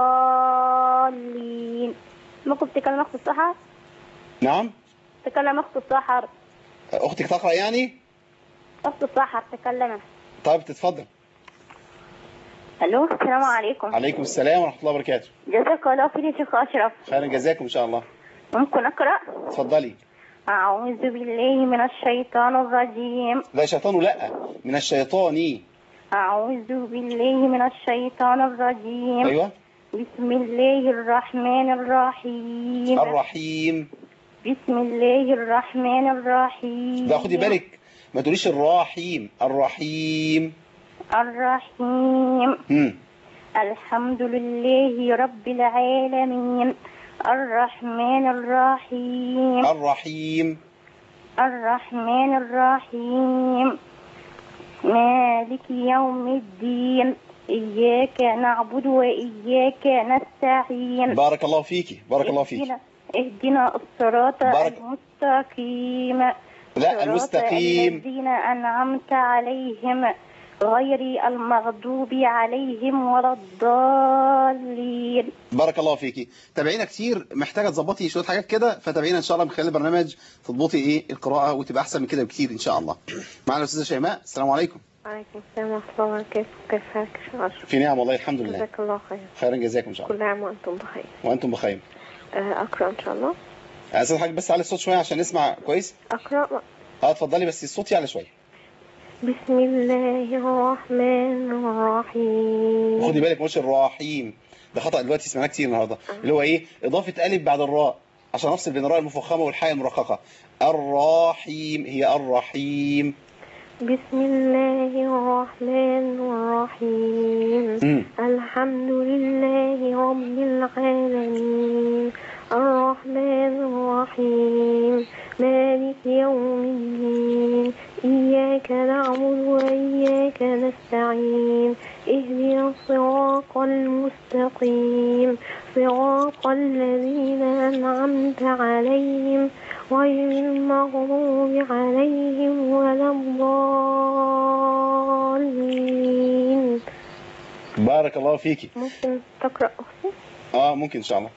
الضالين ممكن تكلم أخت السحر نعم تكلم أخت السحر اختك تقرا يعني أخت السحر تكلم طيب تتفضل ألو السلام عليكم عليكم السلام ورحمه الله وبركاته جزاك الله خير يا شيخ أشرف خيرا جزاكم ان شاء الله ممكن أقرأ اتفضلي أعوذ بالله من الشيطان الرجيم لا شيطان لا من الشيطان أعوذ بالله من الشيطان الرجيم ايوه بسم الله الرحمن الرحيم الرحيم بسم الله الرحمن الرحيم لا خدي بالك ما تقوليش الرحيم الرحيم الرحيم امم الحمد لله رب العالمين الرحمن الرحيم الرحيم الرحمن الرحيم مالك يوم الدين إياك نعبد وإياك نستعين بارك الله فيكي بارك الله فيكي اهدنا, اهدنا الصراط بارك- المستقيم لا صراط المستقيم الذين أنعمت عليهم غير المغضوب عليهم ولا الضالين بارك الله فيكي تابعينا كتير محتاجه تظبطي شويه حاجات كده فتابعينا ان شاء الله من خلال البرنامج تضبطي ايه القراءه وتبقى احسن من كده بكتير ان شاء الله معنا الاستاذه شيماء السلام عليكم وعليكم السلام ورحمة الله وبركاته كيف حالك يا شيخ أشرف؟ في نعم والله الحمد لله جزاك الله خير خيرا جزاكم ان شاء الله كل عام وأنتم بخير وانتم بخير آه، أقرأ إن شاء الله عايز حضرتك بس على الصوت شويه عشان نسمع كويس أقرأ اه اتفضلي بس الصوت يعلى شويه بسم الله الرحمن الرحيم خدي بالك مش الرحيم ده خطأ دلوقتي سمعناه كتير النهارده اللي هو ايه اضافه الف بعد الراء عشان افصل بين الراء المفخمه والحاء المرققه الرحيم هي الرحيم بسم الله الرحمن الرحيم مم. الحمد لله رب العالمين الرحمن الرحيم مالك يوم الدين إياك نعبد وإياك نستعين اهدنا الصراط المستقيم صراط الذين أنعمت عليهم غير المغضوب عليهم ولا الضالين بارك الله فيكي ممكن تقرأ أختي؟ اه ممكن ان شاء الله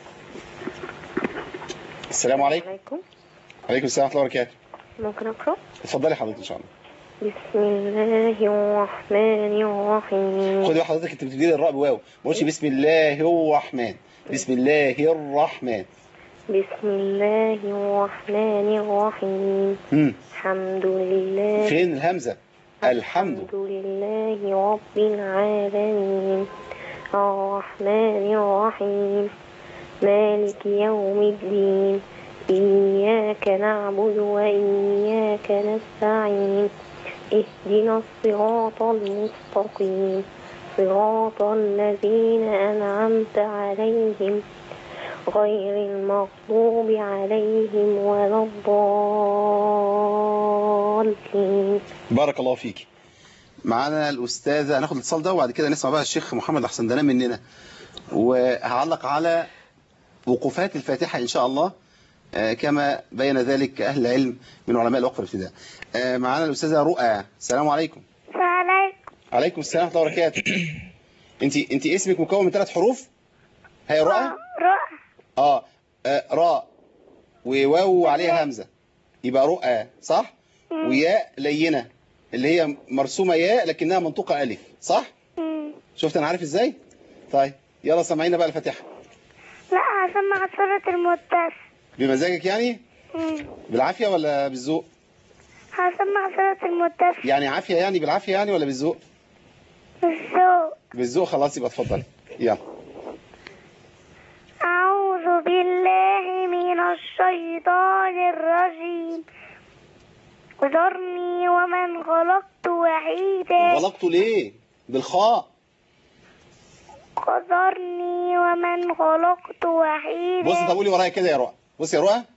السلام عليكم عليكم عليكم السلام ورحمه الله وبركاته ممكن أقرأ؟ اتفضلي حضرتك ان شاء الله بسم الله الرحمن الرحيم خدي بقى حضرتك انت بتبتدي الراء بواو ما قلتش بسم الله الرحمن بسم الله الرحمن بسم الله الرحمن الرحيم امم الحمد لله فين الهمزه الحمد الحمد لله رب العالمين الرحمن الرحيم مالك يوم الدين إياك نعبد وإياك نستعين اهدنا الصراط المستقيم صراط الذين أنعمت عليهم غير المغضوب عليهم ولا الضالين بارك الله فيك معانا الأستاذة هناخد الاتصال ده وبعد كده نسمع بقى الشيخ محمد الحسنداني مننا وهعلق على وقوفات الفاتحة إن شاء الله آه، كما بين ذلك أهل العلم من علماء الوقف الابتداء آه، معانا الأستاذة رؤى السلام عليكم عليكم عليكم السلام ورحمة الله وبركاته انت انت اسمك مكون من ثلاث حروف هي رؤى رؤى اه آه، راء وواو عليها همزة يبقى رؤى صح وياء لينة اللي هي مرسومة ياء لكنها منطوقة ألف صح شفت أنا عارف إزاي طيب يلا سمعينا بقى الفاتحة لا هسمع سورة المدثر بمزاجك يعني مم. بالعافية ولا بالذوق هسمع سورة المدثر يعني عافية يعني بالعافية يعني ولا بالذوق بالذوق بالذوق خلاص يبقى اتفضلي يلا أعوذ بالله من الشيطان الرجيم ذرني ومن خلقت وحيدا غلطت ليه بالخاء ذرني ومن خلقت وحيدا بص طب قولي ورايا كده يا رؤى بص يا رؤى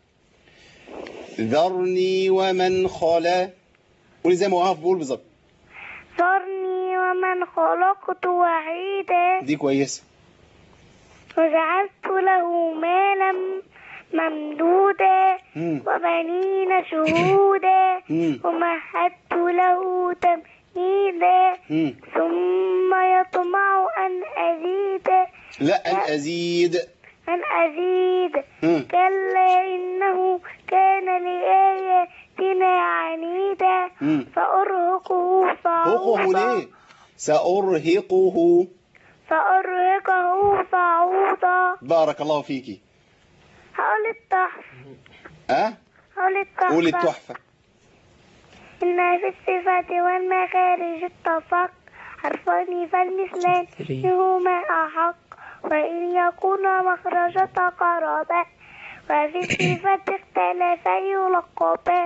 ذرني ومن خلا قولي زي ما وقف بقول بالظبط ذرني ومن خلقت وحيدا دي كويسة وجعلت له مالا ممدودا مم. وبنين شهودا مم. ومهدت له تمهيدا مم. ثم يطمع أن أزيد لا أن أزيد أن أزيد مم. كلا إنه كان لآياتنا عنيدا مم. فأرهقه هقه صعودا ليه سأرهقه فأرهقه صعودا بارك الله فيكي هقول التحفة أه هقول التحفة قولي التحفة إن في الصفات والمخارج اتفق حرفان فالمثلان هما أحق وإن يكون مخرج تقربا وفي الصفات اختلفا يلقبا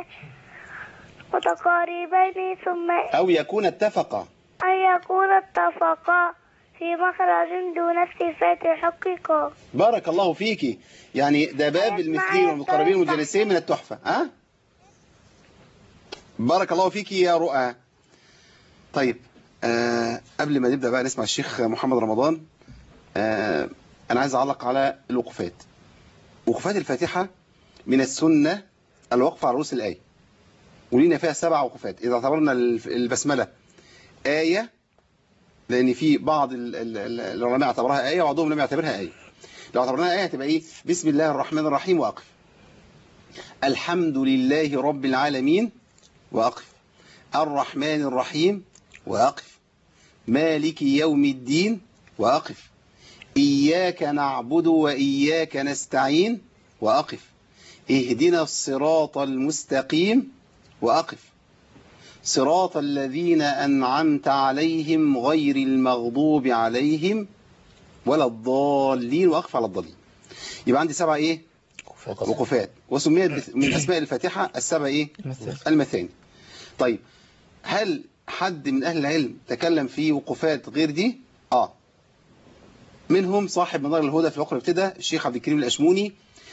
متقاربين ثم أو يكون اتفقا أن يكون اتفقا في مخرج دون الصفات حقيقة بارك الله فيكي يعني ده باب المثلين والمقربين والمجلسين من التحفة ها بارك الله فيكي يا رؤى طيب آه قبل ما نبدأ بقى نسمع الشيخ محمد رمضان آه أنا عايز أعلق على الوقفات وقفات الفاتحة من السنة الوقف على رؤوس الآية ولينا فيها سبع وقفات إذا اعتبرنا الف- البسملة آية لأن في بعض ال- ال- ال- العلماء اعتبرها آية وبعضهم لم يعتبرها آية لو اعتبرناها آية هتبقى إيه بسم الله الرحمن الرحيم وأقف الحمد لله رب العالمين وأقف الرحمن الرحيم وأقف مالك يوم الدين وأقف إياك نعبد وإياك نستعين وأقف اهدنا الصراط المستقيم وأقف صراط الذين أنعمت عليهم غير المغضوب عليهم ولا الضالين وأقف على الضالين يبقى عندي سبع إيه وقفات وسميت بث- من أسماء الفاتحة السبع إيه المثاني طيب هل حد من أهل العلم تكلم في وقفات غير دي آه منهم صاحب منار الهدى في الوقت الابتداء الشيخ عبد الكريم الأشموني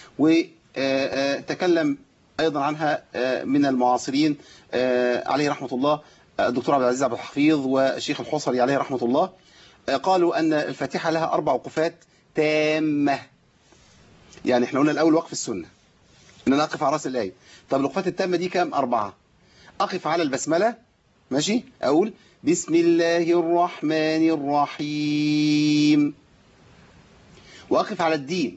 وتكلم أيضا عنها آه، من المعاصرين آه، عليه رحمة الله آه، الدكتور عبد العزيز عبد الحفيظ والشيخ الحصري عليه رحمة الله آه، قالوا أن الفاتحة لها أربع وقفات تامة يعني احنا قلنا الأول وقف السنة ان انا اقف على راس الايه طب الوقفات التامه دي كام اربعه اقف على البسمله ماشي اقول بسم الله الرحمن الرحيم واقف على الدين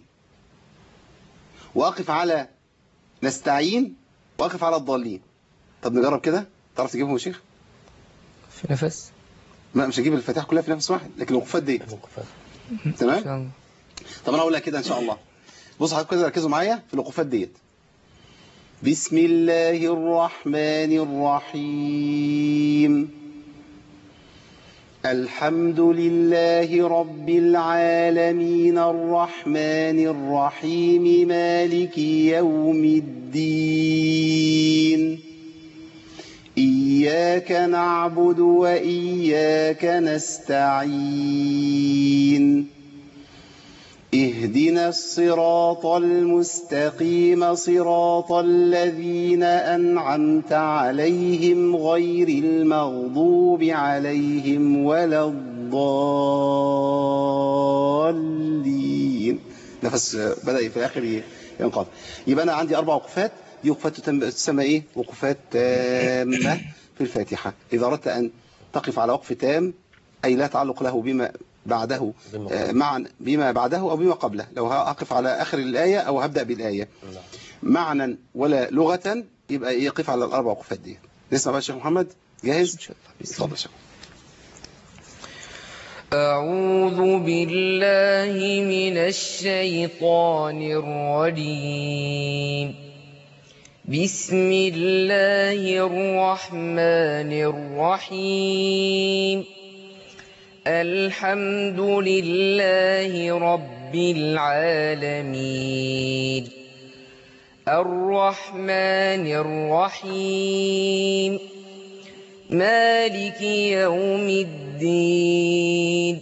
واقف على نستعين واقف على الضالين طب نجرب كده تعرف تجيبهم يا شيخ في نفس ما مش هجيب الفاتحه كلها في نفس واحد لكن الوقفات دي تمام طب انا اقولها كده ان شاء الله بصوا حضرتك كده ركزوا معايا في الوقفات ديت بسم الله الرحمن الرحيم الحمد لله رب العالمين الرحمن الرحيم مالك يوم الدين إياك نعبد وإياك نستعين اهدنا الصراط المستقيم صراط الذين أنعمت عليهم غير المغضوب عليهم ولا الضالين نفس بدأ في الآخر ينقض يبقى أنا عندي أربع وقفات دي وقفات تتم- تسمى إيه وقفات تامة في الفاتحة إذا أردت أن تقف على وقف تام أي لا تعلق له بما بعده آه، مع بما بعده أو بما قبله لو هقف على آخر الآية أو هبدأ بالآية معنى ولا لغة يبقى يقف على الأربع وقفات دي نسمع بقى الشيخ محمد جاهز؟ اتفضل يا شيخ أعوذ بالله من الشيطان الرجيم بسم الله الرحمن الرحيم الحمد لله رب العالمين الرحمن الرحيم مالك يوم الدين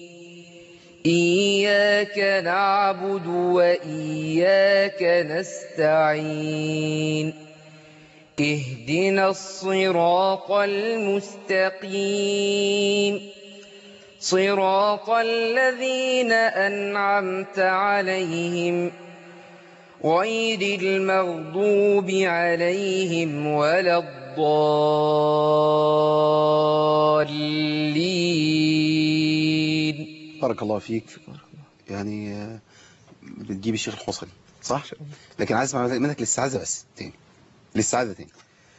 إياك نعبد وإياك نستعين اهدنا الصراط المستقيم صراط الذين أنعمت عليهم غير المغضوب عليهم ولا الضالين بارك الله فيك يعني آه، بتجيب الشيخ الحصري صح؟ لكن عايز اسمع منك الاستعاذة بس تاني الاستعاذة تاني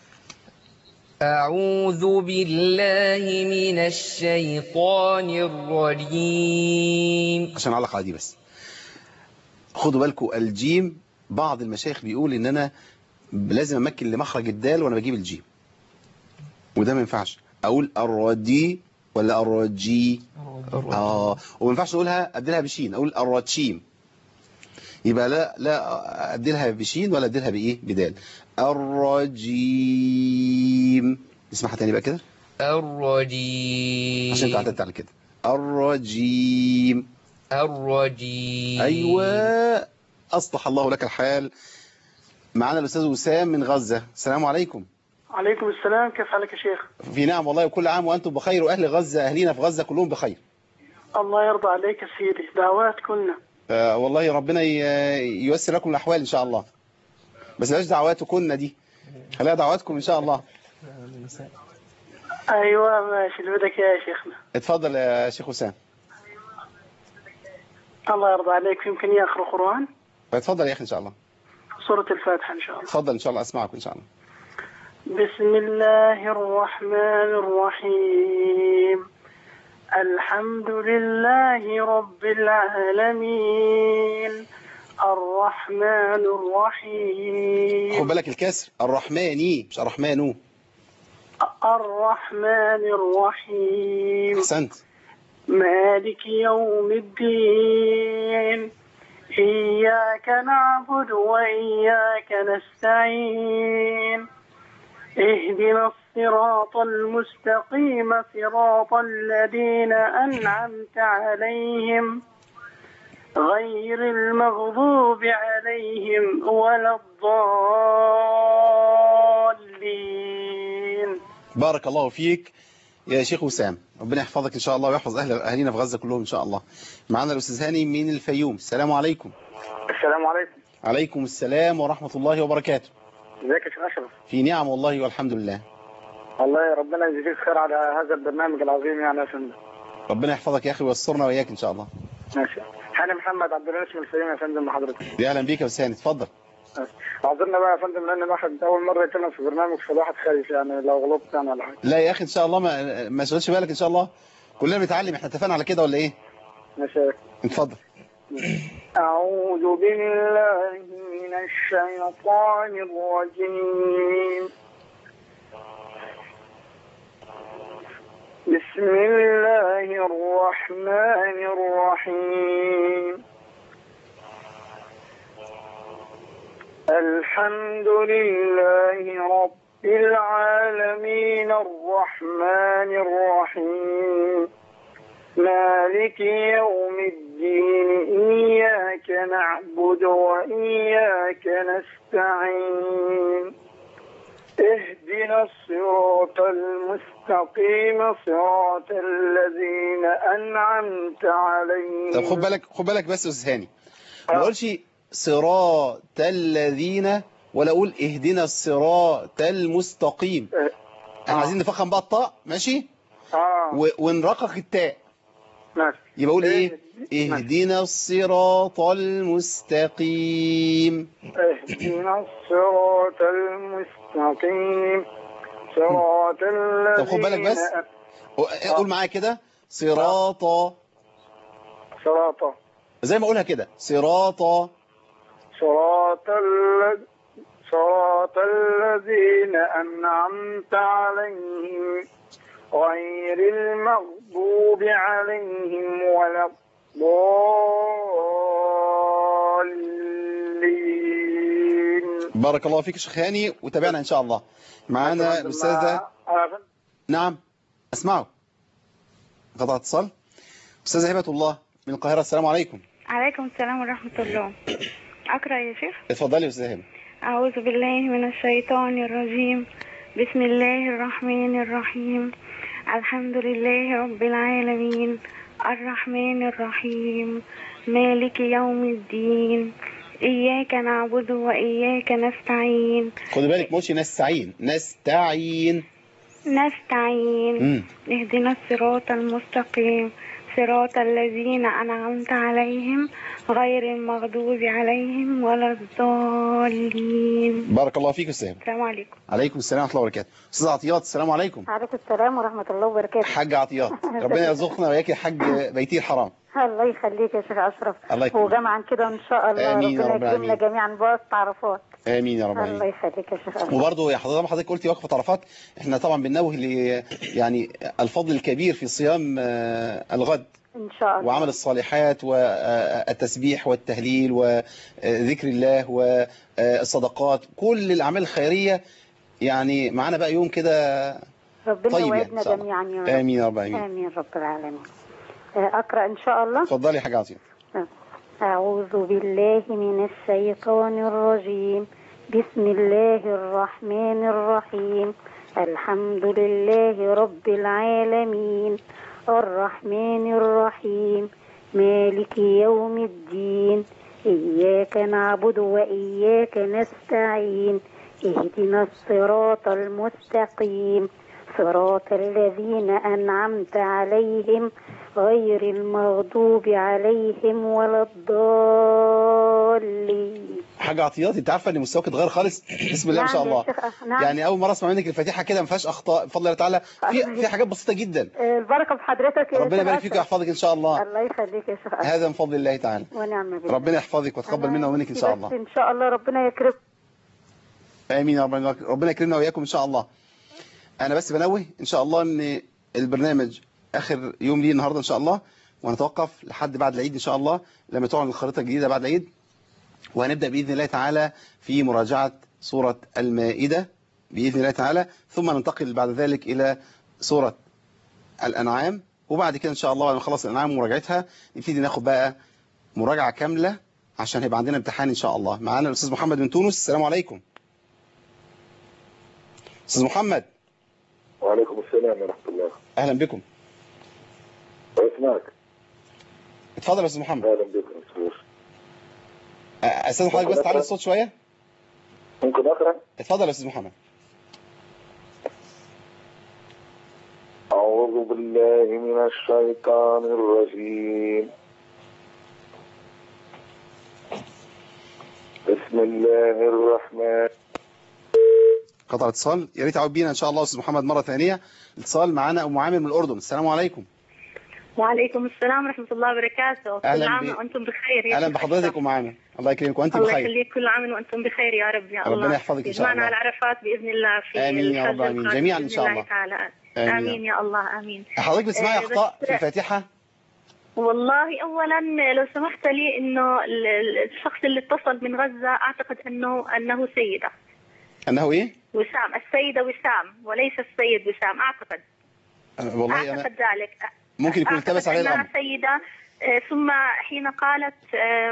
أعوذ بالله من الشيطان الرجيم عشان اعلق على دي بس خدوا بالكم الجيم بعض المشايخ بيقول ان انا لازم امكن لمخرج الدال وانا بجيب الجيم وده ما ينفعش اقول الرجي ولا الرجي اه وما ينفعش اقولها ابدلها بشين اقول الرجيم يبقى لا لا ابدلها بشين ولا ابدلها بايه بدال الرجيم اسمعها تاني بقى كده الرجيم عشان انت اعتدت على كده الرجيم الرجيم ايوه اصلح الله لك الحال معانا الاستاذ وسام من غزة السلام عليكم عليكم السلام كيف حالك يا شيخ في نعم والله وكل عام وأنتم بخير وأهل غزة أهلينا في غزة كلهم بخير الله يرضى عليك يا سيدي دعوات كلنا آه والله ربنا ي- ييسر لكم الأحوال إن شاء الله بس بلاش دعواتكم دي خليها دعواتكم إن شاء الله ايوه ماشي اللي بدك اياه يا شيخنا اتفضل يا شيخ وسام الله يرضى عليك في امكانيه اقرا قران اتفضل يا أخي إن شاء الله سوره الفاتحه ان شاء الله اتفضل إن شاء الله أسمعكم إن شاء الله بسم الله الرحمن الرحيم الحمد لله رب العالمين الرحمن الرحيم خد بالك الكسر الرحماني مش الرحمانو الرحمن الرحيم أحسنت مالك يوم الدين إياك نعبد وإياك نستعين اهدنا الصراط المستقيم صراط الذين أنعمت عليهم غير المغضوب عليهم ولا الضالين بارك الله فيك يا شيخ وسام ربنا يحفظك إن شاء الله ويحفظ أهل أهلنا في غزة كلهم إن شاء الله معنا الأستاذ هاني من الفيوم السلام عليكم السلام عليكم عليكم السلام ورحمة الله وبركاته ازيك يا شيخ اشرف في نعم والله والحمد لله والله ربنا يجزيك خير على هذا البرنامج العظيم يعني يا فندم ربنا يحفظك يا أخي ويسرنا وإياك إن شاء الله ماشي حالي محمد عبد الرئيس من الفيوم يا فندم حضرتك يا أهلا بيك يا أستاذ هاني اتفضل اعذرنا بقى يا فندم لان الواحد اول مره يتكلم في برنامج فالواحد خايف يعني لو غلطت يعني ولا حاجه لا يا أخي إن شاء الله ما ما تشغلش بالك إن شاء الله كلنا بنتعلم إحنا اتفقنا على كده ولا إيه ماشي يا اتفضل أعوذ بالله من الشيطان الرجيم بسم الله الرحمن الرحيم الحمد لله رب العالمين الرحمن الرحيم مالك يوم الدين إياك نعبد وإياك نستعين اهدنا الصراط المستقيم صراط الذين أنعمت عليهم طب خد بالك خد بالك بس يا أستاذ هاني ما اقولش صراط الذين ولا اقول اهدنا الصراط المستقيم احنا عايزين نفخم بقى الطاء ماشي آه. و- ونرقق التاء ماشي يبقى اقول ايه اهدنا الصراط المستقيم اهدنا الصراط المستقيم صراط الذين طب خد بالك بس قول معايا كده صراط صراط زي ما اقولها كده صراط صراط ال... صراط الذين أنعمت عليهم غير المغضوب عليهم ولا الضالين بارك الله فيك يا شيخ هاني وتابعنا ان شاء الله معانا الاستاذه نعم اسمعوا قطع اتصال استاذه هبه الله من القاهره السلام عليكم عليكم السلام ورحمة الله أقرأ يا شيخ اتفضلي يا استاذه هبه أعوذ بالله من الشيطان الرجيم بسم الله الرحمن الرحيم الحمد لله رب العالمين الرحمن الرحيم مالك يوم الدين إياك نعبد وإياك نستعين خدي بالك مش نستعين نستعين نستعين امم اهدنا الصراط المستقيم صراط الذين أنعمت عليهم غير المغضوب عليهم ولا الضالين بارك الله فيك يا استاذه هبه السلام عليكم عليكم السلام ورحمه الله وبركاته استاذ عطيات السلام عليكم عليكم السلام ورحمة الله وبركاته حاج عطيات ربنا يرزقنا وياك يا حاج بيتي الحرام الله يخليك يا شيخ أشرف الله يكرمك. وجمعا كده إن شاء الله آمين يا ربنا رب يكرمنا العالمين. جميعا بواسطة عرفات امين يا رب الله العالمين يخليك يا شيخ أشرف وبرضه يا حضرتك حضرتك قلتي وقفه عرفات احنا طبعا بننوه ل يعني الفضل الكبير في صيام آه، الغد إن شاء الله وعمل الصالحات والتسبيح والتهليل وذكر الله والصدقات كل الأعمال الخيرية يعني معانا بقى يوم كده ربنا طيب يعني يوعدنا إن شاء الله. جميعا يا رب آمين يا رب العالمين آمين رب العالمين آه، أقرأ إن شاء الله اتفضلي يا حاج عطية أعوذ بالله من الشيطان الرجيم بسم الله الرحمن الرحيم الحمد لله رب العالمين الرحمن الرحيم مالك يوم الدين إياك نعبد وإياك نستعين اهدنا الصراط المستقيم صراط الذين أنعمت عليهم غير المغضوب عليهم ولا الضالين حاجه عطيات انت عارفه ان مستواك اتغير خالص بسم الله ما شاء نعم يا الله شيخ، نعم. يعني اول مره اسمع منك الفاتحه كده ما فيهاش اخطاء بفضل الله تعالى في في حاجات بسيطه جدا آه، البركة بحضرتك يا ربنا شيخ يبارك فيك أشرف. ويحفظك ان شاء الله الله يخليك يا شيخ أشرف. هذا من فضل الله تعالى ونعم بالله ربنا يحفظك ويتقبل منا ومنك ان شاء بس الله ان شاء الله ربنا يكرمك امين يا رب ربنا يكرمنا واياكم ان شاء الله انا بس بنوه ان شاء الله ان البرنامج اخر يوم ليه النهارده ان شاء الله وهنتوقف لحد بعد العيد ان شاء الله لما تعلن الخريطه الجديده بعد العيد وهنبدا باذن الله تعالى في مراجعه سوره المائده باذن الله تعالى ثم ننتقل بعد ذلك الى سوره الانعام وبعد كده ان شاء الله بعد ما نخلص الانعام ومراجعتها نبتدي ناخد بقى مراجعه كامله عشان هيبقى عندنا امتحان ان شاء الله معانا الاستاذ محمد من تونس السلام عليكم استاذ محمد وعليكم السلام ورحمة الله اهلا بكم واسمعك اتفضل يا استاذ محمد أهلا بكم مسرور أ- استاذ حضرتك بس تعلي الصوت شويه ممكن أقرأ اتفضل يا استاذ محمد أعوذ بالله من الشيطان الرجيم بسم الله الرحمن قطع اتصال يا ريت تعود بينا ان شاء الله استاذ محمد مره ثانيه اتصال معانا ام عامر من الاردن السلام عليكم وعليكم السلام ورحمة الله وبركاته كل أهلاً عام بي- وأنتم بخير يا اهلا شيخ بحضرتك أشرف. ام عامر الله يكرمك وانت الله بخير يخليك كل عام وأنتم بخير يا رب يا الله ربنا يحفظك إن شاء يجمعنا الله. على عرفات بإذن الله في آمين يا رب، الحج آمين. القادم جميعاً إن بإذن شاء الله الله. تعالى آمين يا آمين يا الله آمين حضرتك بتسمعي آه، اخطاء بس- في الفاتحه والله أولا لو سمحت لي إنه ال- ال- الشخص اللي اتصل من غزة أعتقد إنه أنه سيدة انه ايه وسام السيدة وسام وليس السيد وسام أعتقد أه، والله انا أعتقد ذلك ممكن يكون أعتقد التبس عليه أنها الامر سيدة آه، ثم حين قالت آه،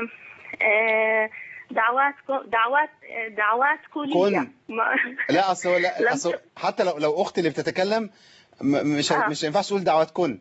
آه، دعواتكم دعوات آه، دعواتكم لي كن. ما- لا اصل هو لا لم اصل حتى لو لو اختي اللي بتتكلم م- مش آه. مش ينفعش تقول دعوات كن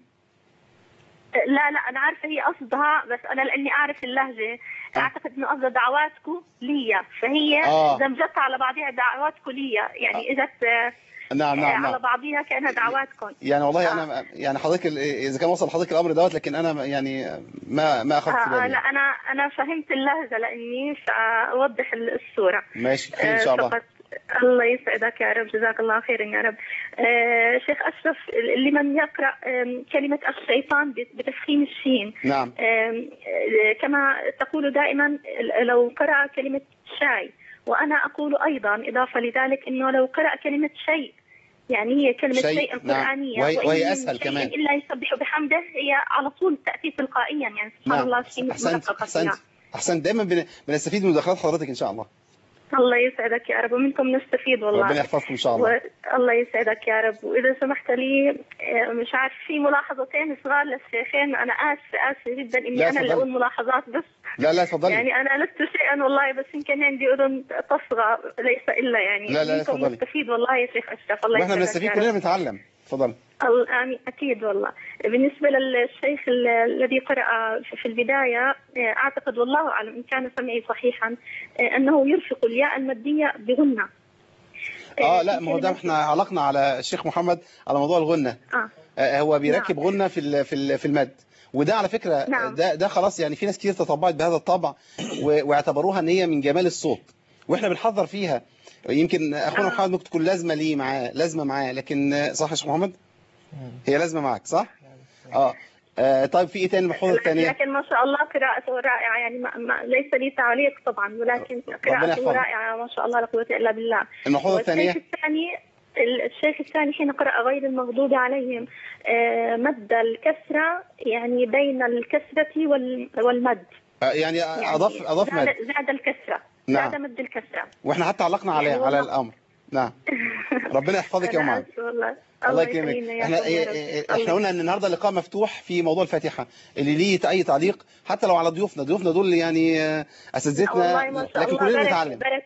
لا لا أنا عارفة هي قصدها بس أنا لأني أعرف اللهجة أعتقد إنه قصدها دعواتكم لي فهي آه. زمجتها على بعضها دعواتكم لي يعني إجت آه، نعم آه، نعم على نعم بعضها كأنها دعواتكم يعني والله انا يعني حضرتك ال- اذا كان وصل حضرتك الامر دوت لكن انا يعني ما ما اخذت آه، آه، بالي لا أنا أنا فهمت اللهجة لأني أوضح الصورة ماشي خير ان شاء آه، الله فقط الله يسعدك يا رب جزاك الله خيرا يا رب آه، شيخ أشرف لمن يقرأ آم، كلمة الشيطان بتفخيم الشين نعم آم، آه، كما تقول دائما لو قرأ كلمة شاي وأنا أقول أيضا إضافة لذلك أنه لو قرأ كلمة شيء يعني هي كلمة شيء، شيء نعم. القرآنية وهي- وإن وهي من أسهل شيء كمان. إلا يسبح بحمده هي على طول تأتي تلقائيا يعني سبحان نعم الله شيء احسنت مرققة احسنت فيها. احسنت دايما بن- بنستفيد من مداخلات حضرتك ان شاء الله الله يسعدك يا رب ومنكم نستفيد والله ربنا يحفظكم ان شاء الله و... الله يسعدك يا رب وإذا سمحت لي آه، مش عارف في ملاحظتين صغار للشيخين أنا آسفة آسفة جدا إني لا، أنا اللي تفضلي. أقول ملاحظات بس لا لا اتفضلي يعني أنا لست شيئا والله بس إن كان عندي أذن تصغى ليس إلا يعني لا، لا، منكم تفضلي. نستفيد والله يا شيخ أشرف الله واحنا يسعدك بنستفيد يا رب. كلنا بنتعلم اتفضل ال- آمين أكيد والله بالنسبة للشيخ ال- الذي قرأ في البداية آه، أعتقد والله أعلم إن كان سمعي صحيحا آه، أنه يرفق الياء المادية بغنة اه لا ما هو ده احنا علقنا على الشيخ محمد على موضوع الغنة آه. آه، هو بيركب غنة في ال- في ال- في المد وده على فكرة نعم. ده ده خلاص يعني في ناس كتير تطبعت بهذا الطبع و- واعتبروها ان هي من جمال الصوت واحنا بنحذر فيها يمكن اخونا محمد ممكن تكون لازمه ليه معاه لازمه معاه لكن آه، صح يا شيخ محمد هي لازمه معاك صح اه آه، طيب في ايه تاني الملحوظه الثانيه لكن ما شاء الله قراءته رائعة يعني ما ما ليس لي تعليق طبعا ولكن قراءته يحفظك. رائعة ما شاء الله لا قوة إلا بالله الملحوظه الثانيه والشيخ الثاني الشيخ الثاني حين قرأ غير المغضوب عليهم آه، مد الكسرة يعني بين الكسرة وال- والمد آه، يعني اضاف اضاف مد زاد, زاد الكسرة نعم. زاد مد الكسرة واحنا حتى علقنا عليه يعني على والله- الامر نعم ربنا يحفظك يا ام أنا عبد آسفة والله الله يكرمنا يكرمك يا احنا رب يا رب. إيه- إيه- احنا الله قلنا ان النهارده اللقاء مفتوح في موضوع الفاتحه اللي ليه اي تعليق حتى لو على ضيوفنا ضيوفنا دول يعني آه، والله اساتذتنا ما شاء لكن الله كلنا بركة بنتعلم بركة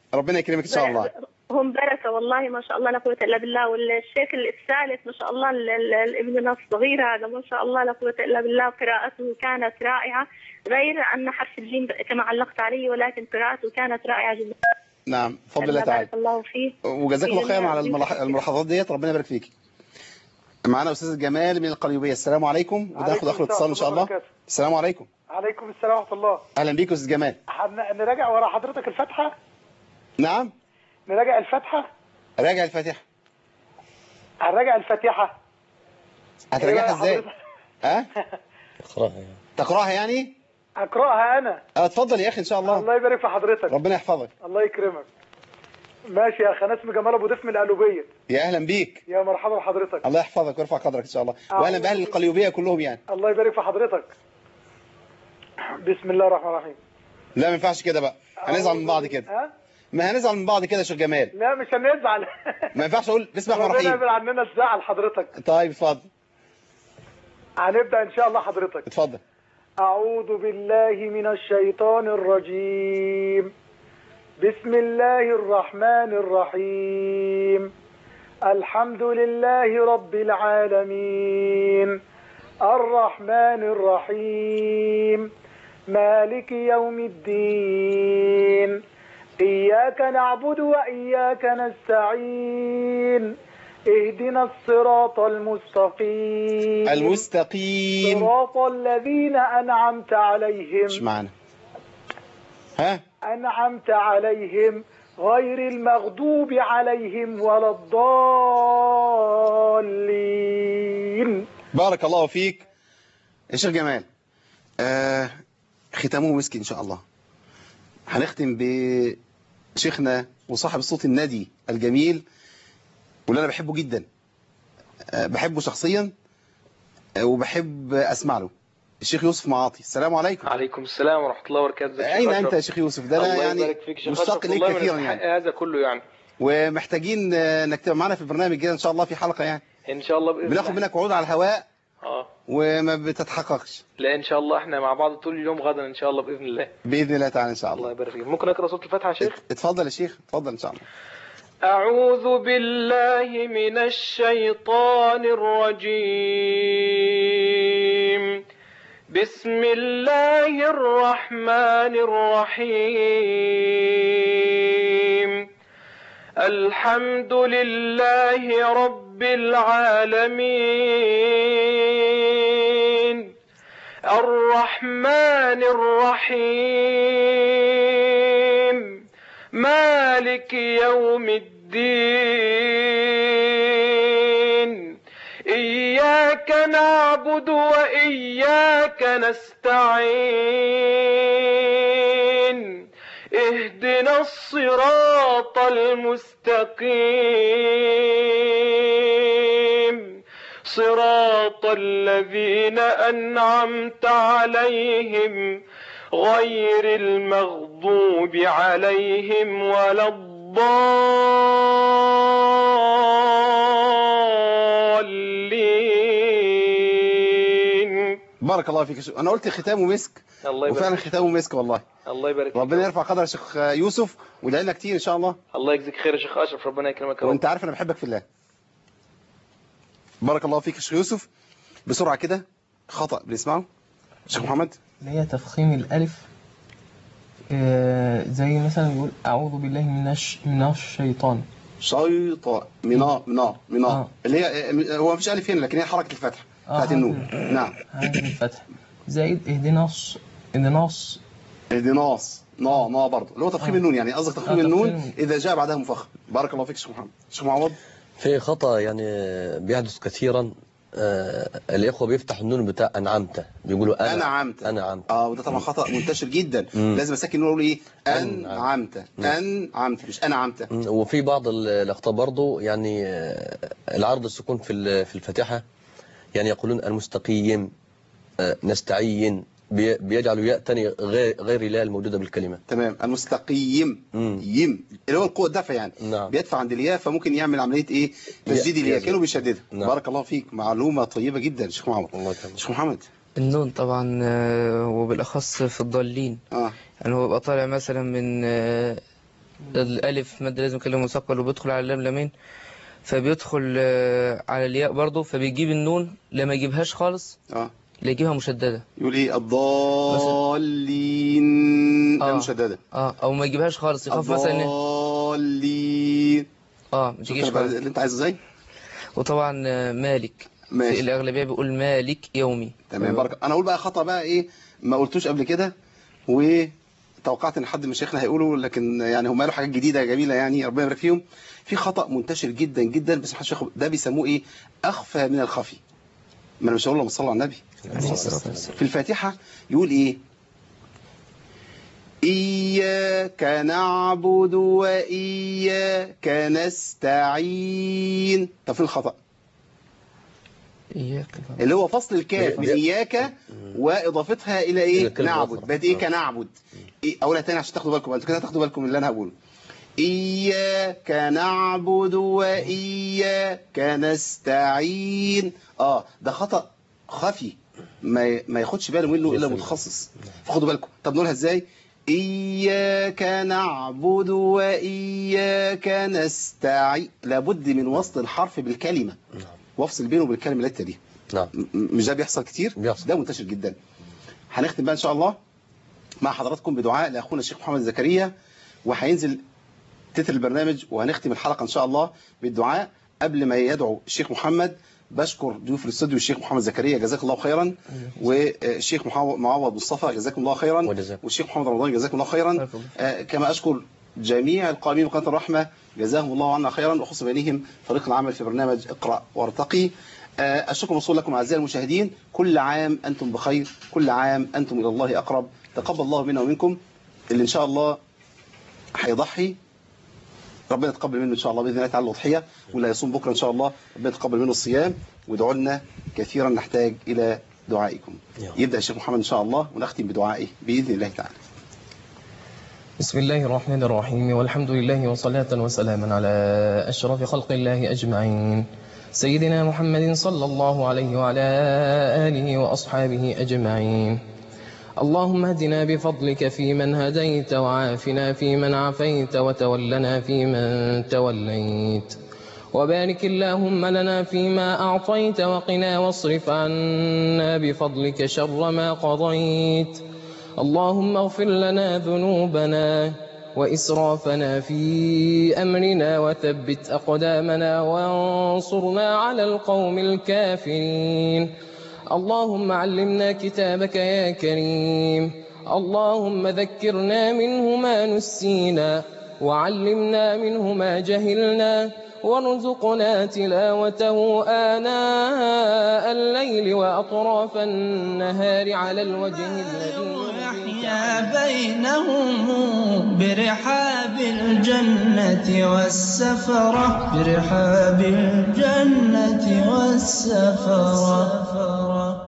ربنا يكرمك ان شاء الله هم بركة والله ما شاء الله لا قوة إلا بالله والشيخ الثالث ما شاء الله ال- ال- ال- ابننا الصغير هذا ما شاء الله لا قوة إلا بالله قراءته كانت رائعة غير أن حرف الجيم كما علقت عليه ولكن قراءته كانت رائعة جدا نعم بفضل الله تعالى بارك الله فيه وجزاك الله خيرا على الملاح- الملاحظات ديت ربنا يبارك فيك معانا استاذ جمال من القليوبيه السلام عليكم وده ناخد اخر اتصال ان شاء الله وبركاته. السلام عليكم عليكم السلام ورحمة الله اهلا بيك يا استاذ جمال هن- نراجع ورا حضرتك الفاتحة نعم نراجع الفاتحة راجع الفاتحه هنراجع الفاتحة هتراجعها أيوة ازاي حضرتك. ها اقراها يعني تقراها يعني أقرأها أنا اه اتفضل يا اخي ان شاء الله الله يبارك في حضرتك ربنا يحفظك الله يكرمك ماشي يا أخي أنا اسمي جمال أبو ضيف من القلوبية يا اهلا بيك يا مرحبا بحضرتك الله يحفظك ويرفع قدرك ان شاء الله أعوذ واهلا باهل القليوبيه كلهم يعني الله يبارك في حضرتك بسم الله الرحمن الرحيم لا ما ينفعش كده بقى هنزعل من بعض كده ها؟ ما هنزعل من بعض كده يا شيخ جمال لا مش هنزعل ما ينفعش اقول بسم الله ربنا الرحمن يبعد عننا الزعل حضرتك الرحيم طيب اتفضل هنبدأ إن شاء الله حضرتك اتفضل أعوذ بالله من الشيطان الرجيم بسم الله الرحمن الرحيم الحمد لله رب العالمين الرحمن الرحيم مالك يوم الدين إياك نعبد وإياك نستعين اهدنا الصراط المستقيم المستقيم صراط الذين أنعمت عليهم مش معانا ها أنعمت عليهم غير المغضوب عليهم ولا الضالين بارك الله فيك يا شيخ جمال آه ختامه مسك ان شاء الله هنختم بشيخنا وصاحب الصوت النادي الجميل واللي انا بحبه جدا آه بحبه شخصيا آه وبحب اسمع له الشيخ يوسف معاطي السلام عليكم عليكم السلام ورحمة الله وبركاته ازيك يا اين شيخ انت أشرف؟ يا شيخ يوسف ده انا الله يعني يبارك فيك يا شيخ مشتاق أشرف، اليك والله من كثيرا يستحق يعني هذا كله يعني ومحتاجين آه، انك تبقى معانا في البرنامج كده ان شاء الله في حلقه يعني ان شاء الله بإذن بناخد الله. منك وعود على الهواء اه وما بتتحققش لا ان شاء الله احنا مع بعض طول اليوم غدا ان شاء الله باذن الله باذن الله تعالى ان شاء الله الله يبارك فيك ممكن اقرا سوره الفاتحه يا شيخ اتفضل يا شيخ اتفضل ان شاء الله أعوذ بالله من الشيطان الرجيم بسم الله الرحمن الرحيم الحمد لله رب العالمين الرحمن الرحيم مالك يوم الدين إياك نعبد وإياك نستعين اهدنا الصراط المستقيم صراط الذين أنعمت عليهم غير المغضوب عليهم ولا الضالين بارك الله فيك يا شيخ. انا قلت ختامه مسك الله يبارك وفعلا فيك. ختامه مسك والله الله يبارك فيك ربنا يرفع قدر يا شيخ يوسف وادعي لنا كتير ان شاء الله الله يجزيك خير يا شيخ اشرف ربنا يكرمك يا رب وانت عارف انا بحبك في الله بارك الله فيك يا شيخ يوسف بسرعه كده خطا بنسمعه شيخ محمد اللي هي تفخيم الألف آه، زي مثلا يقول أعوذ بالله من الش... من الشيطان شيطان منا منا منا اللي هي هو مفيش الف هنا لكن هي حركه الفتح آه، بتاعت النون حركة- نعم هذه الفتح زائد اهدنا الص- اهدنا الص- اهدناص نا نا برضه اللي هو تفخيم آه. النون يعني قصدك تفخيم آه، النون تفخيم. اذا جاء بعدها مفخم بارك الله فيك يا شيخ محمد شيخ معوض في خطأ يعني بيحدث كثيرا آه، الإخوة بيفتحوا النون بتاع أنعمت بيقولوا أنا أنعمت أنعمت اه وده طبعا خطا منتشر جدا مم. لازم اسكن النون اقول ايه انعمت انعمت مش انعمت مم، وفي بعض ال- الأخطاء برضو يعني آه، العرض السكون في ال- في الفاتحة يعني يقولون المستقيم آه، نستعين بي- بيجعلوا ياء تاني غير غير الياء الموجودة بالكلمة تمام المستقيم يم اللي هو القوه الدفع يعني نعم. بيدفع عند الياء فممكن يعمل عمليه ايه تشديد يا- الياء يا- كانه بيشددها نعم. بارك الله فيك معلومه طيبه جدا شيخ معوض شيخ محمد النون طبعا آه، وبالأخص في الضالين اه يعني هو بيبقى طالع مثلا من آه، الألف مادة لازم كلمة مثقل وبيدخل على اللام لامين فبيدخل آه، على الياء برضه فبيجيب النون لما يجيبهاش خالص اه لا يجيبها مشددة يقول ايه الضالين آه. المشدده اه او ما يجيبهاش خالص يخاف مثلا إن- الضالين اه ما شفت تجيش أنا بقى خالص اللي انت عايزه ازاي وطبعا آه، مالك ماشي. في الأغلبية بيقول مالك يومي تمام بارك انا اقول بقى خطا بقى ايه ما قلتوش قبل كده وتوقعت ان حد من مشايخنا هيقوله لكن يعني هم قالوا حاجات جديده جميله يعني ربنا يبارك فيهم في خطا منتشر جدا جدا بس محدش ياخد ده بيسموه ايه اخفى من الخفي ما انا مش هقول لهم صلوا على النبي في الفاتحه يقول ايه إياك نعبد وإياك نستعين طب فين الخطأ إياك اللي هو فصل الكاف من بي- إياك وإضافتها إلى إلى إيه كلمة نعبد أخرى. بقت إيه كنعبد إيه أولا تاني عشان تاخدوا بالكم أنتوا كده تاخدوا بالكم من اللي أنا هقوله إياك نعبد وإياك نستعين آه ده خطأ خفي ما ما ياخدش باله منه إلا متخصص فخدوا بالكم طب نقولها إزاي إياك نعبد وإياك نستعين لابد من وصل الحرف بالكلمة وافصل بينه وبين الكلمة التي تليها نعم م- مش ده بيحصل كتير بيحصل. ده منتشر جدا هنختم بقى ان شاء الله مع حضراتكم بدعاء لاخونا الشيخ محمد زكريا وهينزل تتر البرنامج وهنختم الحلقه ان شاء الله بالدعاء قبل ما يدعو الشيخ محمد بشكر ضيوف الاستوديو الشيخ محمد زكريا جزاك الله خيرا والشيخ محاو- معوض مصطفى جزاكم الله خيرا وجزاكم. والشيخ محمد رمضان جزاكم الله خيرا آه، كما اشكر جميع القائمين بقناه الرحمه جزاهم الله عنا خيرا وخص بينهم فريق العمل في برنامج اقرا وارتقي آه، الشكر موصول لكم اعزائي المشاهدين كل عام انتم بخير كل عام انتم الى الله اقرب تقبل الله منا ومنكم اللي ان شاء الله هيضحي ربنا يتقبل منه ان شاء الله باذن الله تعالى الاضحيه واللي هيصوم بكره ان شاء الله ربنا يتقبل منه الصيام وادعوا لنا كثيرا نحتاج الى دعائكم يبدا الشيخ محمد ان شاء الله ونختم بدعائه باذن الله تعالى بسم الله الرحمن الرحيم والحمد لله وصلاة وسلاما على أشرف خلق الله أجمعين سيدنا محمد صلى الله عليه وعلى آله وأصحابه أجمعين اللهم اهدنا بفضلك فيمن هديت وعافنا فيمن عافيت وتولنا فيمن توليت وبارك اللهم لنا فيما أعطيت وقنا واصرف عنا بفضلك شر ما قضيت اللهم اغفر لنا ذنوبنا وإسرافنا في أمرنا وثبت أقدامنا وانصرنا على القوم الكافرين اللهم علمنا كتابك يا كريم اللهم ذكرنا منه ما نسينا وعلمنا منه ما جهلنا وارزقنا تلاوته آناء الليل وأطراف النهار على الوجه الذي يحيا بينهم برحاب الجنة والسفرة برحاب الجنة والسفرة